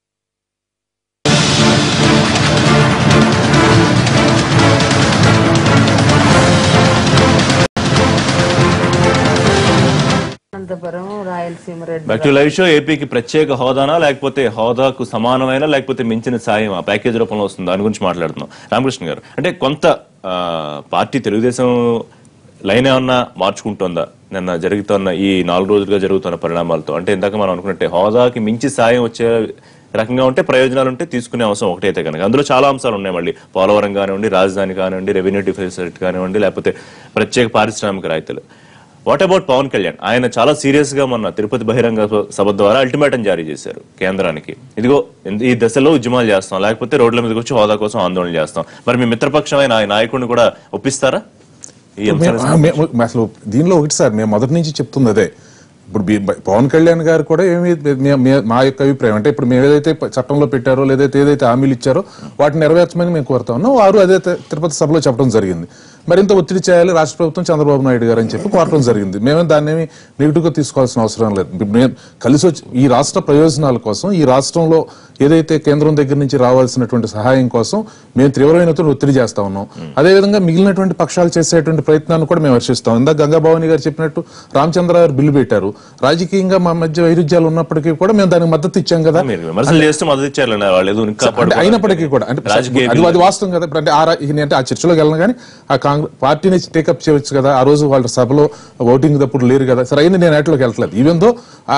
Anantapur Rayalaseema Reddy back to live show ఏపీకి ప్రత్యేక హోదానా లేకపోతే హోదాకు సమానమైన లేకపోతే మించిన సాయం ఆ ప్యాకేజ్ రూపంలో వస్తుంది దాని గురించి మాట్లాడుతున్నాం రామకృష్ణ గారు అంటే కొంత ఆ, పార్టీ తెలుగుదేశం లైన్ ఏమన్నా మార్చుకుంటుందా నిన్న జరుగుతున్న ఈ నాలుగు రోజులుగా జరుగుతున్న పరిణామాలతో అంటే ఇందాక మనం అనుకున్నట్టే హోదాకి మించి సాయం వచ్చే రకంగా ఉంటే ప్రయోజనాలు ఉంటే తీసుకునే అవసరం ఒకటైతే కనుక అందులో చాలా అంశాలు ఉన్నాయి మళ్ళీ పోలవరం కానివ్వండి రాజధాని కానివ్వండి రెవెన్యూ డిఫిసిట్ కానివ్వండి లేకపోతే ప్రత్యేక పారిశ్రామిక రాయితీలు వాట్ అబౌట్ పవన్ కళ్యాణ్ ఆయన చాలా సీరియస్ గా మొన్న తిరుపతి బహిరంగ సభ ద్వారా అల్టిమేటం జారీ చేశారు కేంద్రానికి ఇదిగో ఇంద- ఈ దశలో ఉద్యమాలు చేస్తాం లేకపోతే రోడ్ల మీదకి వచ్చి హోదా కోసం ఆందోళన చేస్తాం మరి మీ మిత్రపక్షమైన ఆ నాయకుడిని కూడా ఒప్పిస్తారా ఈ అంశానికి మేము- మేము- మేము అసలు దీనిలో ఒకటి సార్ మేము మొదటి నుంచి చెప్తుంది అదే ఇప్పుడు బి- బ- పవన్ కళ్యాణ్ గారు కూడా ఏమి మే- మే- మా యొక్క అభిప్రాయం అంటే ఇప్పుడు మేము ఏదైతే ప- చట్టంలో పెట్టారో లేదైతే ఏదైతే హామీలు ఇచ్చారో వాటిని నెరవేర్చమని మేము కోరుతా ఉన్నాం వారు అదే తి- తిరుపతి సభలో చెప్పడం జరిగింది మరింత ఒత్తిడి చేయాలి రాష్ట్ర ప్రభుత్వం చంద్రబాబు నాయుడు గారు అని చెప్పి కోరటం జరిగింది మేమే దాన్ని ఏమి నెగిటివ్ గా తీసుకోవాల్సిన అవసరం లేదు ఇప్పుడు మేము కలిసి వచ్చి ఈ రాష్ట్ర ప్రయోజనాల కోసం ఈ రాష్ట్రంలో ఏదైతే కేంద్రం దగ్గర నుంచి రావాల్సినటువంటి సహాయం కోసం మేము తీవ్రమైన ఒత్తిడి చేస్తా ఉన్నాం అదేవిధంగా మిగిలినటువంటి పక్షాలు చేసేటువంటి ప్రయత్నాన్ని కూడా మేము హర్షిస్తాం ఇందాక గంగాభవాని గారు చెప్పినట్టు రామచంద్ర గారు బిల్లు పెట్టారు రాజకీయంగా మా మధ్య వైరుధ్యాలు ఉన్నప్పటికీ కూడా మేము దానికి మద్దతు ఇచ్చాం కదా మీరు విమర్శలు చేస్తూ మద్దతు ఇచ్చారు వాళ్ళు ఏదో ఉనికి అంటే కాపాడుకోవడానికి. అయినప్పటికీ కూడా అంటే రాజకీయ అది అది వాస్తవం కదా ఇప్పుడు అంటే ఆ రా- ఇది అంటే ఆ చర్చలోకి వెళ్ళను కానీ ఆ కాంగ్రెస్ పార్టీని టేకప్ చేయవచ్చు కదా ఆ రోజు వాళ్ళ సభలో ఓటింగ్ తప్పుడు లేరు కదా సరే అయింది నేను వాటిలోకి వెళ్తలేదు ఈవెన్ దో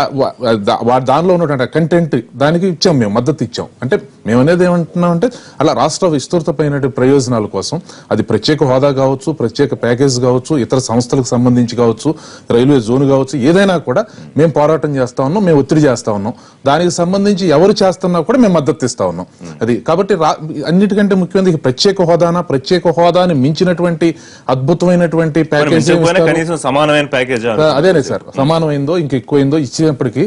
దానిలో ఉన్నటువంటి కంటెంట్ దానికి ఇచ్చాం మేము మద్దతు ఇచ్చాం అంటే మేము అనేది ఏమంటున్నాం అంటే అలా రాష్ట్ర విస్తృతమైన ప్రయోజనాల కోసం అది ప్రత్యేక హోదా కావచ్చు ప్రత్యేక ప్యాకేజ్ కావచ్చు ఇతర సంస్థలకు సంబంధించి కావచ్చు రైల్వే జోన్ కావచ్చు ఏదైనా కూడా మేము పోరాటం చేస్తా ఉన్నాం మేము ఒత్తిడి చేస్తా ఉన్నాం దానికి సంబంధించి ఎవరు చేస్తున్నా కూడా మేము మద్దతు ఇస్తా ఉన్నాం అది కాబట్టి రా- అన్నిటికంటే ముఖ్యమైనది ఈ ప్రత్యేక హోదానా ప్రత్యేక హోదాని మించినటువంటి అద్భుతమైనటువంటి మరి ప్యాకేజ్ మించకపోయినా కనీసం సమానమైన ప్యాకేజ్ అదేనే సార్ సమానమైందో ఇంక ఎక్కువైందో ఇచ్చినప్పటికీ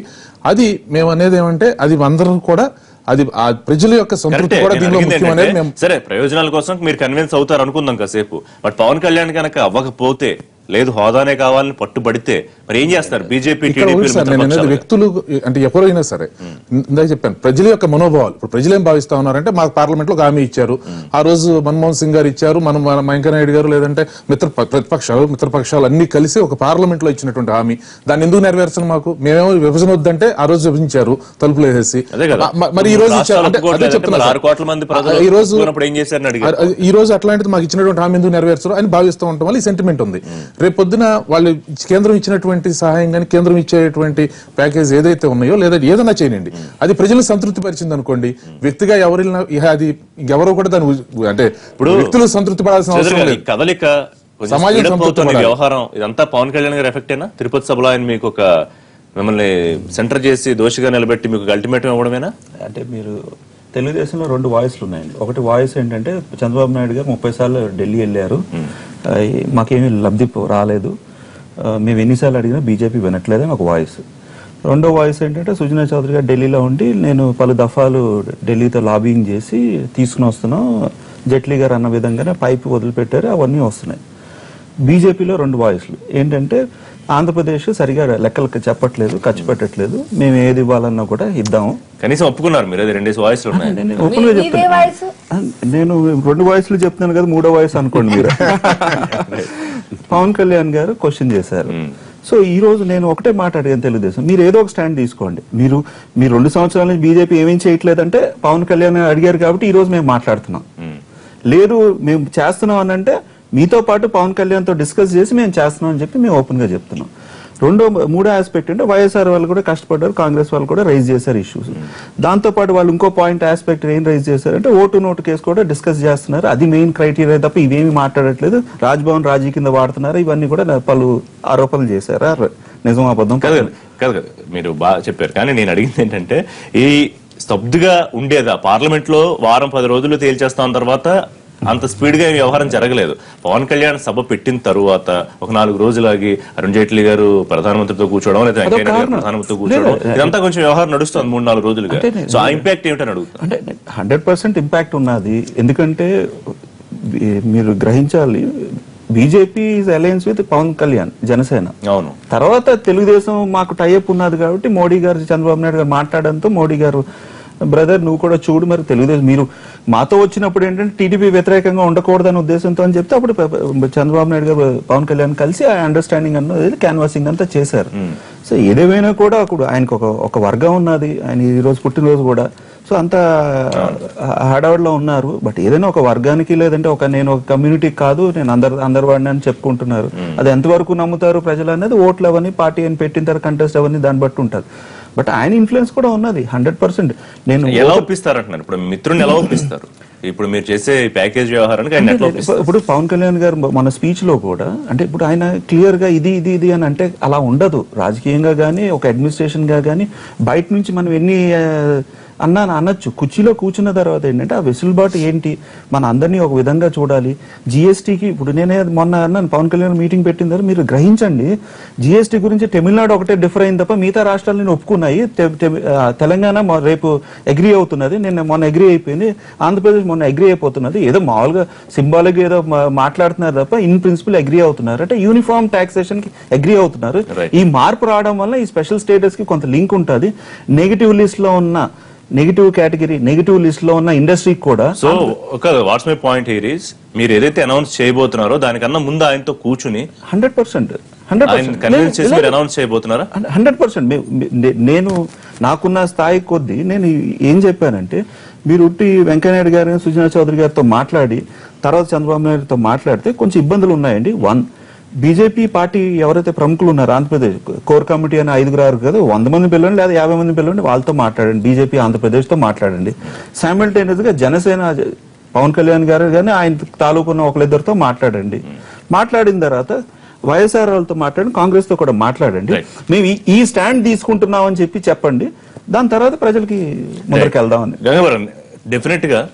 అది మేము అనేది ఏమంటే అది అందరూ కూడా అది ఆ ప్రజల యొక్క సంతృప్తి కరెక్టే. కూడా నేను దీనిలో అడిగింది ముఖ్యం అనేది ఏంటంటే, మేము సరే ప్రయోజనాల కోసం మీరు కన్విన్స్ అవుతారు అనుకుందాం కాసేపు బట్ పవన్ కళ్యాణ్ కనుక అవ్వకపోతే లేదు హోదానే కావాలని పట్టుబడితే మరి ఏం చేస్తారు బీజేపీ ఇక్కడ టీడీపీ ఒకటి సార్ నేను అనేది వ్యక్తులు అంటే ఎవరైనా సరే ఇందాక చెప్పాను ప్రజల యొక్క మనోభావాలు ఇప్పుడు ప్రజలు ఏం భావిస్తా ఉన్నారంటే మాకు పార్లమెంట్ లో ఒక హామీ ఇచ్చారు ఆ రోజు మన్మోహన్ సింగ్ గారు ఇచ్చారు మనం మన వెంకయ్యనాయుడు గారు లేదంటే మిత్ర ప్రతిపక్షాలు మిత్రపక్షాలు అన్ని కలిసి ఒక పార్లమెంట్ లో ఇచ్చినటువంటి హామీ దాన్ని ఎందుకు నెరవేర్చను మాకు మేమేమో విభజన వద్దంటే ఆ రోజు విభజించారు తలుపులు వేసేసి అదే కదా. మ- మరి ఈ రోజు ఇచ్చారు రాష్ట్రాలు అంటే అదే ఒప్పుకోవట్లేదంటే చెప్తున్నా మరి సార్. ఆరు కోట్ల మంది ప్రజలు ఈ రోజు ఒప్పుకున్నప్పుడు ఏం చేశారని అడిగారు. అది- ఈ రోజు అట్లాంటిది మాకు ఇచ్చినటువంటి హామీ ఎందుకు నెరవేర్చరు అని భావిస్తూ ఉంటాం వల్ల ఈ సెంటిమెంట్ ఉంది రేపు పొద్దున వాళ్ళు కేంద్రం ఇచ్చినటువంటి సహాయం కానీ కేంద్రం ఇచ్చేటువంటి ప్యాకేజ్ ఏదైతే ఉన్నాయో లేదా ఏదైనా చేయనండి అది ప్రజలను సంతృప్తి పరిచింది అనుకోండి వ్యక్తిగా ఎవరిన ఇహ అది ఎవరో కూడా దాని ఉ- అంటే ఇప్పుడు వ్యక్తులు సంతృప్తి పడాల్సిన చౌదరి అవసరం గారు, ఈ లేదు కదలిక కొంచెం సమాజం speed up సంతృప్తి అవుతున్న పడాలి. వ్యవహారం ఇదంతా పవన్ కళ్యాణ్ గారి ఎఫెక్టేనా తిరుపతి సభలో ఆయన మీకు ఒక మిమ్మల్ని సెంటర్ చేసి దోషిగా నిలబెట్టి మీకు అల్టిమేటం ఇవ్వడమేనా అంటే మీరు తెలుగుదేశంలో రెండు వాయిస్లు ఉన్నాయండి ఒకటి వాయిస్ ఏంటంటే చంద్రబాబు నాయుడు గారు ముప్పై సార్లు ఢిల్లీ వెళ్ళారు ఆ, ఈ- మాకేమీ లబ్ధి పో- రాలేదు ఆ, మేము ఎన్నిసార్లు అడిగినా బీజేపీ వినట్లేదని ఒక వాయిస్ రెండో వాయిస్ ఏంటంటే సుజనా చౌదరి గారు ఢిల్లీలో ఉండి నేను పలు దఫాలు ఢిల్లీతో లాబింగ్ చేసి తీసుకుని వస్తున్నాం జైట్లీ గారు అన్న విధంగానే పైప్ వదిలిపెట్టారు అవన్నీ వస్తున్నాయి బీజేపీలో రెండు వాయిస్లు ఏంటంటే ఆంధ్రప్రదేశ్ సరిగా లెక్కలు చెప్పట్లేదు ఖర్చు పెట్టట్లేదు మేము ఏది ఇవ్వాలన్నా కూడా ఇద్దాము కనీసం ఒప్పుకున్నారు మీరు అది రెండేసి వాయిస్లు ఉన్నాయి నేను ఓపెన్ గా చెప్తాను ఆ, నేను రెండు వాయిస్లు చెప్తున్నాను కదా మూడో వాయిస్ అనుకోండి మీరు పవన్ కళ్యాణ్ గారు క్వశ్చన్ చేశారు సో ఈ రోజు నేను ఒకటే మాట అడిగాను తెలుగుదేశం మీరు ఏదో ఒక స్టాండ్ తీసుకోండి మీరు మీరు రెండు సంవత్సరాల నుంచి బీజేపీ ఏమేం చేయట్లేదంటే పవన్ కళ్యాణ్ అడిగారు కాబట్టి ఈ రోజు మేము మాట్లాడుతున్నాం లేదు మేము చేస్తున్నాం అని అంటే మీతో పాటు పవన్ కళ్యాణ్ తో డిస్కస్ చేసి మేము చేస్తున్నాం అని చెప్పి మేము ఓపెన్ గా చెప్తున్నాం రెండో మూడో ఆస్పెక్ట్ అంటే వైఎస్ఆర్ వాళ్ళు కూడా కష్టపడ్డారు కాంగ్రెస్ వాళ్ళు కూడా రైజ్ చేశారు ఇష్యూస్ దాంతో పాటు వాళ్ళు ఇంకో పాయింట్ ఆస్పెక్ట్ ఏం రైజ్ చేశారంటే ఓటు నోటు కేసు కూడా డిస్కస్ చేస్తున్నారు అది మెయిన్ క్రైటీరియా తప్ప ఇవేమి మాట్లాడట్లేదు రాజ్భవన్ రాజీ కింద వాడుతున్నారు ఇవన్నీ కూడా నా- పలు ఆరోపణలు చేశారు ఆ నిజం అబద్ధం కాదు కదా కాదు కదా మీరు బాగా చెప్పారు కానీ నేను అడిగింది ఏంటంటే ఈ స్తబ్దుగా ఉండేదా పార్లమెంట్ లో వారం పది రోజులు తేల్చేస్తాం తర్వాత అంత స్పీడ్ గా ఈ వ్యవహారం జరగలేదు పవన్ కళ్యాణ్ సభ పెట్టిన తరువాత ఒక నాలుగు రోజులాగి అరుణ్ జైట్లీ గారు ప్రధానమంత్రితో కూర్చోవడం లేదా వెంకయ్య నాయుడు గారు కారణం. ప్రధానమంత్రితో కూర్చోవడం లేదు. ఇదంతా కొంచెం వ్యవహారం నడుస్తుంది మూడు నాలుగు రోజులుగా అంటే నేను- సో ఆ ఇంపాక్ట్ ఏమిటని అడుగుతాను అంటే హండ్రెడ్ పర్సెంట్ ఇంపాక్ట్ ఉన్నది ఎందుకంటే బీ- మీరు గ్రహించాలి BJP alliance with Pawan Kalyan Janasena అవును తర్వాత తెలుగుదేశం మాకు టైఅప్ ఉన్నది కాబట్టి మోడీ గారు చంద్రబాబు నాయుడు గారు మాట్లాడడంతో మోడీ గారు బ్రదర్ నువ్వు కూడా చూడు మరి తెలుగుదేశం మీరు మాతో వచ్చినప్పుడు ఏంటంటే టీడీపీ వ్యతిరేకంగా ఉండకూడదనే ఉద్దేశంతో అని చెప్తే అప్పుడు ప- ప- చంద్రబాబు నాయుడు గారు పవన్ కళ్యాణ్ కలిసి ఆ అండర్స్టాండింగ్ అన్నది క్యాన్వాసింగ్ అంతా చేశారు సో ఏదేమైనా కూడా అప్పుడు ఆయనకు ఒక ఒక వర్గం ఉన్నది ఆయన ఈ రోజు పుట్టినరోజు కూడా సో అంత హడావుడిలో ఉన్నారు బట్ ఏదైనా ఒక వర్గానికి లేదంటే ఒక నేను ఒక కమ్యూనిటీకి కాదు నేను అందరు అందరు వాడిని అని చెప్పుకుంటున్నారు అది ఎంతవరకు నమ్ముతారు ప్రజలు అనేది ఓట్లు అవన్నీ పార్టీ అని పెట్టిన తర్వాత కంటెస్ట్ అవన్నీ దాన్ని బట్టి ఉంటుంది బట్ ఆయన ఇన్ఫ్లుయెన్స్ కూడా ఉన్నది హండ్రెడ్ పర్సెంట్ నేను ఎలా ఒప్పిస్తారు అంటున్నారు ఇప్పుడు మిత్రుని ఎలా ఒప్పిస్తారు ఇప్పుడు మీరు చేసే ఈ ప్యాకేజ్ వ్యవహారానికి ఆయన ఎట్లా ఒప్పిస్తారు ఇప్పుడు పవన్ కళ్యాణ్ గారు మన స్పీచ్ లో కూడా అంటే ఇప్పుడు ఆయన క్లియర్ గా ఇది ఇది ఇది అని అంటే అలా ఉండదు రాజకీయంగా గానీ ఒక అడ్మినిస్ట్రేషన్ గా గానీ బయట నుంచి మనం ఎన్ని ఆ, అన్నా అనొచ్చు కుర్చీలో కూర్చున్న తర్వాత ఏంటంటే ఆ వెసులుబాటు ఏంటి మన అందరినీ ఒక విధంగా చూడాలి జిఎస్టీకి ఇప్పుడు నేనే మొన్న అన్నాను పవన్ కళ్యాణ్ మీటింగ్ పెట్టిన తర్వాత మీరు గ్రహించండి జిఎస్టీ గురించి తమిళనాడు ఒకటే డిఫర్ అయింది తప్ప మిగతా రాష్ట్రాలు నేను ఒప్పుకున్నాయి తె- తె- ఆ, తెలంగాణ మొ- రేపు అగ్రి అవుతున్నది నేను మొన్న అగ్రి అయిపోయింది ఆంధ్రప్రదేశ్ మొన్న అగ్రి అయిపోతున్నది ఏదో మామూలుగా సింబాలిక్ ఏదో మా- మాట్లాడుతున్నారు తప్ప ఇన్ ప్రిన్సిపల్ అగ్రి అవుతున్నారు అంటే యూనిఫామ్ టాక్సేషన్ కి అగ్రి అవుతున్నారు Right. ఈ మార్పు రావడం వల్ల ఈ స్పెషల్ స్టేటస్ కి కొంత లింక్ ఉంటుంది నెగిటివ్ లిస్ట్ లో ఉన్న నెగిటివ్ కేటగిరీ నెగిటివ్ లిస్ట్ లో ఉన్న ఇండస్ట్రీకి కూడా సో ఒక what's my point here is మీరు ఏదైతే అనౌన్స్ చేయబోతున్నారో దానికన్నా ముందు ఆయనతో కూర్చుని హండ్రెడ్ పర్సెంట్ హండ్రెడ్ ఆయన కన్విన్స్ చేసి మీరు అనౌన్స్ చేయబోతున్నారా హండ్రెడ్ పర్సెంట్ నేను నాకున్న స్థాయి కొద్దీ నేను ఏం చెప్పానంటే మీరు ఉట్టి వెంకయ్యనాయుడు గారు సుజనా చౌదరి గారితో మాట్లాడి తర్వాత చంద్రబాబు నాయుడుతో మాట్లాడితే కొంచెం ఇబ్బందులు ఉన్నాయండి వన్ బీజేపీ పార్టీ ఎవరైతే ప్రముఖులు ఉన్నారో ఆంధ్రప్రదేశ్ కోర్ కమిటీ అని ఐదుగురు ఆరు కదా వంద మంది పిల్లలు లేదా యాభై మంది పిల్లలు వాళ్ళతో మాట్లాడండి బీజేపీ ఆంధ్రప్రదేశ్ తో మాట్లాడండి సైమల్టేనియస్ గా జనసేన పవన్ కళ్యాణ్ గారు కానీ ఆయన తాలూకున్న ఒకరిద్దరితో మాట్లాడండి మాట్లాడిన తర్వాత వైఎస్ఆర్ వాళ్ళతో మాట్లాడి కాంగ్రెస్ తో కూడా మాట్లాడండి Right. మేము ఈ- ఈ స్టాండ్ తీసుకుంటున్నాం అని చెప్పి చెప్పండి దాని తర్వాత ప్రజలకి ముందరికి వెళ్దామని గంగవరం డెఫినెట్ గా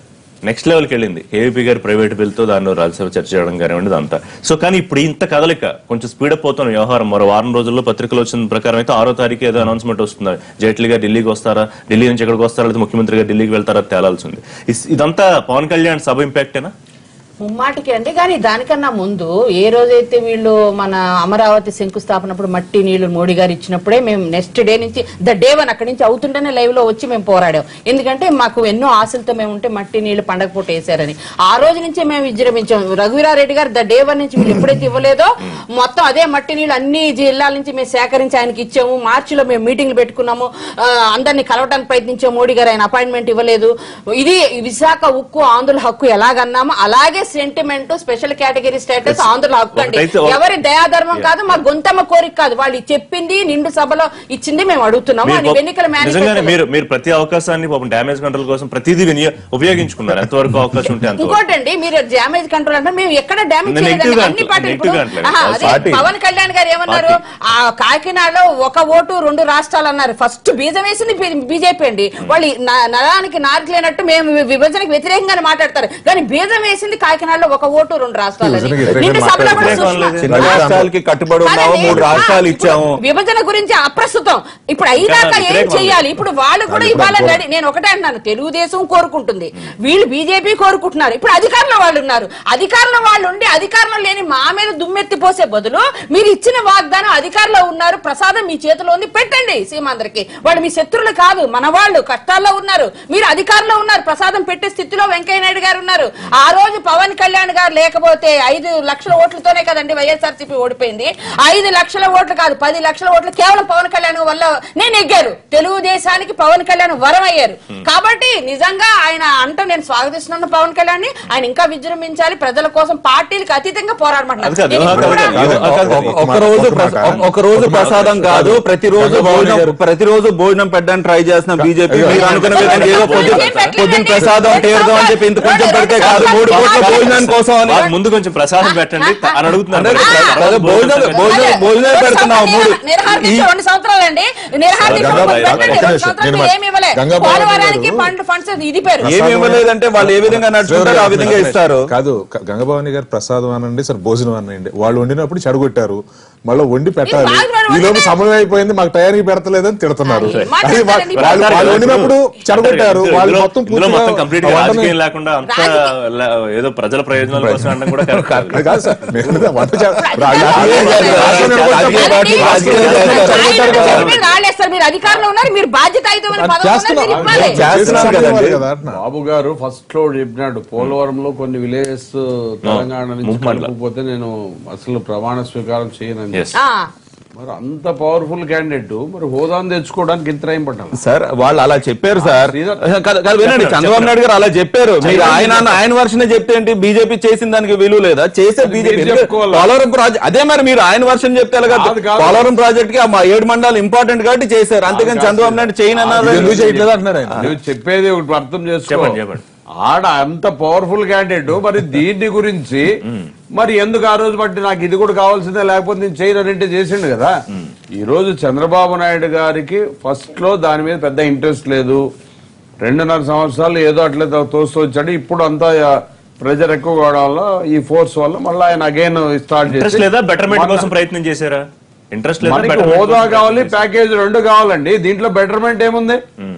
నెక్స్ట్ లెవెల్కి వెళ్ళింది ఏవీపీ గారి ప్రైవేట్ బిల్తో దానిలో రాజ్యసభ చర్చ చేయడం కానివ్వండి అంతా సో కానీ ఇప్పుడు ఇంత కదలిక కొంచెం స్పీడప్ అవుతున్న వ్యవహారం మరో వారం రోజుల్లో పత్రికలు వచ్చిన ప్రకారం అయితే ఆరో తారీఖు ఏదో అనౌన్స్మెంట్ వస్తుంది జైట్లీ గారు ఢిల్లీకి వస్తారా ఢిల్లీ నుంచి ఎక్కడికి వస్తారా లేదా ముఖ్యమంత్రి గారు ఢిల్లీకి వెళ్తారా తేలాల్సి ఉంది ఇస్- ఇదంతా పవన్ కళ్యాణ్ సభ ఇంపాక్టేనా ముమ్మాటికి అండి కానీ దానికన్నా ముందు ఏ రోజైతే వీళ్ళు మన అమరావతి శంకుస్థాపనప్పుడు మట్టి నీళ్లు మోడీ గారు ఇచ్చినప్పుడే మేము నెక్స్ట్ డే నుంచి ద డే వన్ అక్కడి నుంచి అవుతుంటేనే లైవ్ లో వచ్చి మేము పోరాడాం ఎందుకంటే మాకు ఎన్నో ఆశలతో మేము ఉంటే మట్టి నీళ్లు పండగ పూట వేశారని ఆ రోజు నుంచే మేము విజృంభించాం రఘువీరారెడ్డి గారు ద డే వన్ నుంచి వీళ్ళు ఎప్పుడైతే ఇవ్వలేదో మొత్తం అదే మట్టి నీళ్లు అన్ని జిల్లాల నుంచి మేము సేకరించి ఆయనకి ఇచ్చాము మార్చిలో మేము మీటింగ్లు పెట్టుకున్నాము ఆ, అందరినీ కలవడానికి ప్రయత్నించాము మోడీ గారు ఆయన అపాయింట్మెంట్ ఇవ్వలేదు ఇది విశాఖ ఉక్కు ఆంధ్రుల హక్కు ఎలాగన్నామో అలాగే సెంటిమెంట్ స్పెషల్ కేటగిరీ స్టేటస్ ఆంధ్రుల హక్కు అండి ఒకటైతే ఒక- ఎవరి దయాధర్మం కాదు మా గొంతమ్మ కోరిక కాదు వాళ్ళు చెప్పింది నిండు సభలో ఇచ్చింది మేము అడుగుతున్నాము మీరు అని గొప్ప- ఎన్నికల నిజంగానే మేనిఫెస్టోలో మీరు మీరు ప్రతి అవకాశాన్ని పాపం డ్యామేజ్ కంట్రోల్ కోసం ప్రతిదీ వినియో ఉపయోగించుకున్నారు ఎంతవరకు అవకాశం ఉంటే అంతవరకు ఇంకోటండి మీరు డ్యామేజ్ కంట్రోల్ అంటే మేము ఎక్కడ డ్యామేజ్ నేను చేయలేదండి negative అన్ని గా పార్టీలు ఇప్పుడు negative గా అంటలేదు. ఆహా, అదే పార్టీ. పవన్ కళ్యాణ్ గారు ఏమన్నారు ఆ కాకినాడలో ఒక ఓటు రెండు రాష్ట్రాలు అన్నారు ఫస్ట్ బీజం వేసింది బీజేపీ అండి వాళ్ళు ఈ న- నరానికి నారికి లేనట్టు మేము వి- విభజనకు వ్యతిరేకంగానే మాట్లాడతారు కానీ బీజం వేసింది కాకినాడలో ఒక ఓటు రెండు రాష్ట్రాలు అని. విభజనకి వ్యతిరేకంగా నిండు సభలో కూడా మాట్లాడలేదు. సుష్మా- చిన్న రాష్ట్రాలకి కట్టుబడి ఉన్నాము కాదండి, మూడు రాష్ట్రాలు ఆ, ఇప్పుడు ఇచ్చాము విభజన గురించి అప్రస్తుతం ఇప్పుడు అయ్యాక ఏం వ్యతిరేకం చెయ్యాలి ఇప్పుడు వాళ్ళు కూడా ఇవ్వాలని రెడీ నేను ఒకటే అంటున్నాను తెలుగుదేశం కోరుకుంటుంది వీళ్ళు బీజేపీ కోరుకుంటున్నారు ఇప్పుడు అధికారంలో వాళ్ళు ఉన్నారు అధికారంలో వాళ్ళు ఉండి అధికారంలో లేని మా మీద దుమ్మెత్తి పోసే బదులు మీరు ఇచ్చిన వాగ్దానం అధికారంలో ఉన్నారు ప్రసాదం మీ చేతిలో ఉంది పెట్టండి సీమాంధ్రకి వాళ్ళు మీ శత్రులు కాదు మన వాళ్ళు కష్టాల్లో ఉన్నారు మీరు అధికారంలో ఉన్నారు ప్రసాదం పెట్టే స్థితిలో వెంకయ్య నాయుడు గారు ఉన్నారు ఆ రోజు పవన్ కళ్యాణ్ గారు లేకపోతే ఐదు లక్షల ఓట్లతోనే కదండి వైఎస్ఆర్సీపీ ఓడిపోయింది ఐదు లక్షల ఓట్లు కాదు పది లక్షల ఓట్లు కేవలం పవన్ కళ్యాణ్ వల్ల నేను ఎగ్గారు తెలుగుదేశానికి పవన్ కళ్యాణ్ వరం అయ్యారు కాబట్టి నిజంగా ఆయన అంట నేను స్వాగతిస్తున్నాను పవన్ కళ్యాణ్ ని ఆయన ఇంకా విజృంభించాలి ప్రజల కోసం పార్టీలకు అతీతంగా అది కాదు, పోరాడమంటున్నారు అది నేను ఇప్పుడు కాదు, కూడా- అది కాదు, అది కాదు. ఒక- ఒక రోజు ప్రస- ఒక- ఒక రోజు ప్రసాదం కాదు ప్రతిరోజు భోజనం ప్రతిరోజు భోజనం పెట్టడానికి ట్రై చేస్తున్న బీజేపీ మీరు అనుకున్న విధంగా ఏదో పొద్దున పొద్దున ప్రసాదం తీర్థం అని చెప్పి ఇంత కొంచెం పెడితే కాదు మూడు కోట్ల భోజనం కోసం అని మాకు ముందు కొంచెం ప్రసాదం పెట్టండి అని అడుగుతున్నారు అంటే మరి. అదే భోజనం భోజనం అదే, భోజనం రోజు పెడుతున్నావు సంవత్సరం మూడు నిరహార దీక్ష ఈ- రెండు సంవత్సరాలు అండి నిరహార దీక్ష గంగాబాయ్, పెట్టండి, ఒక్క రెండు నిమిషం, సంవత్సరాలు నేను మీరు ఏమి ఇవ్వలే గంగాబాయ్ పోలవరానికి గారు- ఫండ్ ఫండ్స్ ఇది పేరు ఏమి ఇవ్వలేదంటే వాళ్ళు ఏ విధంగా నడుచుకుంటారో ఆ విధంగా ఇస్తారు కాదు క- గంగభవాని గారు ప్రసాదం అనండి సరే భోజనం అనండి వాళ్ళు వండినప్పుడు చెడగొట్టారు మళ్ళీ వండి పెట్టాలి ఇది బాగా ఈ లోపు వండినా- సమయం అయిపోయింది మాకు టయానికి పెడతలేదని తిడుతున్నారు అది మాట అది వా- అంటారండి. వాళ్ళు వాళ్ళు వండినప్పుడు చెడగొట్టారు ఇందులో- వాళ్ళు ఇందులో- మొత్తం ఇందులో పూర్తిగా మొత్తం కంప్లీట్ ఆ వంటని- రాజకీయం లేకుండా అంత ల- ఏదో ప్రజల ప్రయోజనాల కోసం అనడం కూడా correct కాదు. అది కాదు సార్ నేను వంట చే- రాజకీయ రాజకీయం కాదు, రాజకీయం రాజకీయ పార్టీ, రాజకీయ రాజకీయం మీరు రాళ్ళేస్తారు మీరు అధికారంలో ఉన్నారు మీరు బాధ్యతాయుతమైన పదవులు ఉన్నారు, చేస్తున్నాం. మీరు ఇవ్వాలి. చేస్తున్నాం కదండి. కదా అంటున్నా. బాబు గారు ఫస్ట్ లో చెప్పినాడు పోలవరంలో కొన్ని విలేజెస్ తెలంగాణ నుంచి ముంపు మండలం. కలుపుకుపోతే నేను అసలు ప్రమాణ స్వీకారం చేయనని Yes. ఆ, మరి అంత పవర్ఫుల్ క్యాండిడేట్ మరి హోదాను తెచ్చుకోవడానికి ఇంత టైం పట్టాలి సార్ వాళ్ళు అలా చెప్పారు సార్ శ్రీధర్. కాదు, కాదు, వినండి చంద్రబాబు నాయుడు గారు అలా చెప్పారు మీరు ఆయన ఆయన వర్షన్ చెప్తే ఏంటి బీజేపీ చేసిన దానికి విలువ లేదా చేసే బీజేపీ మీరు చెప్పుకోవాలి. పోలవరం ప్రాజెక్ట్ అదే మరి మీరు ఆయన వర్షన్ చెప్తే ఎలాగ కాదు, కాదు. పోలవరం ప్రాజెక్ట్ కి ఆ మా ఏడు మండలాలు ఇంపార్టెంట్ కాబట్టి చేశారు అంతేగాని కాదు, చంద్రబాబు నాయుడు చేయను ఇది అన్నారు ఎందుకు చేయట్లేదు అంటున్నారు ఆయన నువ్వు చెప్పేది ఒకటి అర్థం చేసుకో చెప్పండి, చెప్పండి. ఆడ అంత పవర్ఫుల్ క్యాండిడేట్ మరి దీన్ని గురించి మరి ఎందుకు ఆ రోజు బట్టి నాకు ఇది కూడా కావాల్సిందే లేకపోతే నేను చేయనంటే చేసిండు కదా ఈ రోజు చంద్రబాబు నాయుడు గారికి ఫస్ట్ లో దాని మీద పెద్ద ఇంట్రెస్ట్ లేదు రెండున్నర సంవత్సరాలు ఏదో అట్లే తో- తోస్తూ వచ్చాడు ఇప్పుడు అంతా ప్రెజర్ ఎక్కువ కావడం వల్ల ఈ ఫోర్స్ వల్ల మళ్ళీ ఆయన అగైన్ స్టార్ట్ ఇంట్రెస్ట్ చేసి లేదా బెటర్మెంట్ మొన్న- కోసం ప్రయత్నం చేశారా ఇంట్రెస్ట్ లేదా మనకి betterment హోదా కోసం కావాలి ప్రయత్నం చేశారా? ప్యాకేజ్ రెండు కావాలండి దీంట్లో బెటర్మెంట్ ఏముంది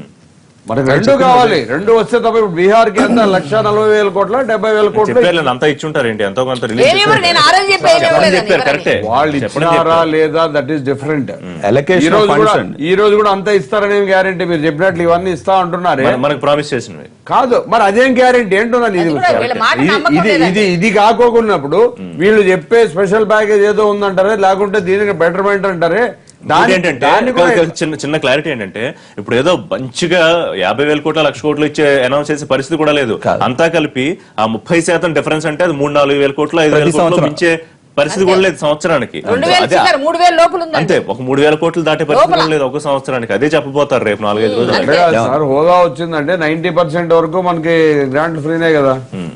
మనకి రెండు కావాలి రెండు వస్తే తప్ప ఇప్పుడు బీహార్ కి ఎంత లక్ష నలభై వేల కోట్ల డెబ్బై వేల కోట్లు చెప్పారు అంతా ఇచ్చుంటారు ఏంటి ఎంతో కొంత రిలీజ్ ఏమి ఇవ్వరు, నేను ఆ రోజు చెప్పి ఏమి చెప్పండి ఇవ్వలేదని చెప్పారు ఎవరని. కరెక్టే వాళ్ళు చెప్పండి ఇచ్చినారా చెప్పారు. లేదా దట్ ఈస్ డిఫరెంట్ Allocation ఈ రోజు of కూడా funds అండి. ఈ రోజు కూడా అంతా ఇస్తారనే గ్యారెంటీ మీరు చెప్పినట్లు ఇవన్నీ ఇస్తా అంటున్నారే మన- మనకు ప్రామిస్ చేసినవి కాదు మరి అదేం గ్యారెంటీ ఏంటున్నాను ఇది అది కూడా వీళ్ళ మాట ఇది- నమ్మకం ఇది లేదండి. ఇది ఇది కాకోకున్నప్పుడు వీళ్ళు చెప్పే స్పెషల్ ప్యాకేజ్ ఏదో ఉందంటారే లేకుంటే దీనికి బెటర్మెంట్ అంటారే దాని ఏంటంటే దాన్ని కూడా చిన్న చిన్న క్లారిటీ ఏంటంటే ఇప్పుడు ఏదో మంచిగా యాభై వేల కోట్ల లక్ష కోట్లు ఇచ్చే అనౌన్స్ చేసే పరిస్థితి కూడా లేదు కాదు. అంతా కలిపి ఆ ముప్పై శాతం డిఫరెన్స్ అంటే అది మూడు నాలుగు వేల కోట్లు ఐదు వేల ప్రతి కోట్లు సంవత్సరం. మించే పరిస్థితి కూడా లేదు సంవత్సరానికి రెండు వేలు అదే ఇచ్చారు మూడు వేలు లోపల ఉందండి అంతే ఒక మూడు వేల కోట్లు దాటే పరిస్థితి లోపల. కూడా లేదు ఒక సంవత్సరానికి అదే చెప్పబోతారు రేపు నాలుగైదు రోజులు అంటే సార్ హోదా వచ్చిందంటే నైన్టీ పర్సెంట్ వరకు మనకి గ్రాంట్ ఫ్రీనే కదా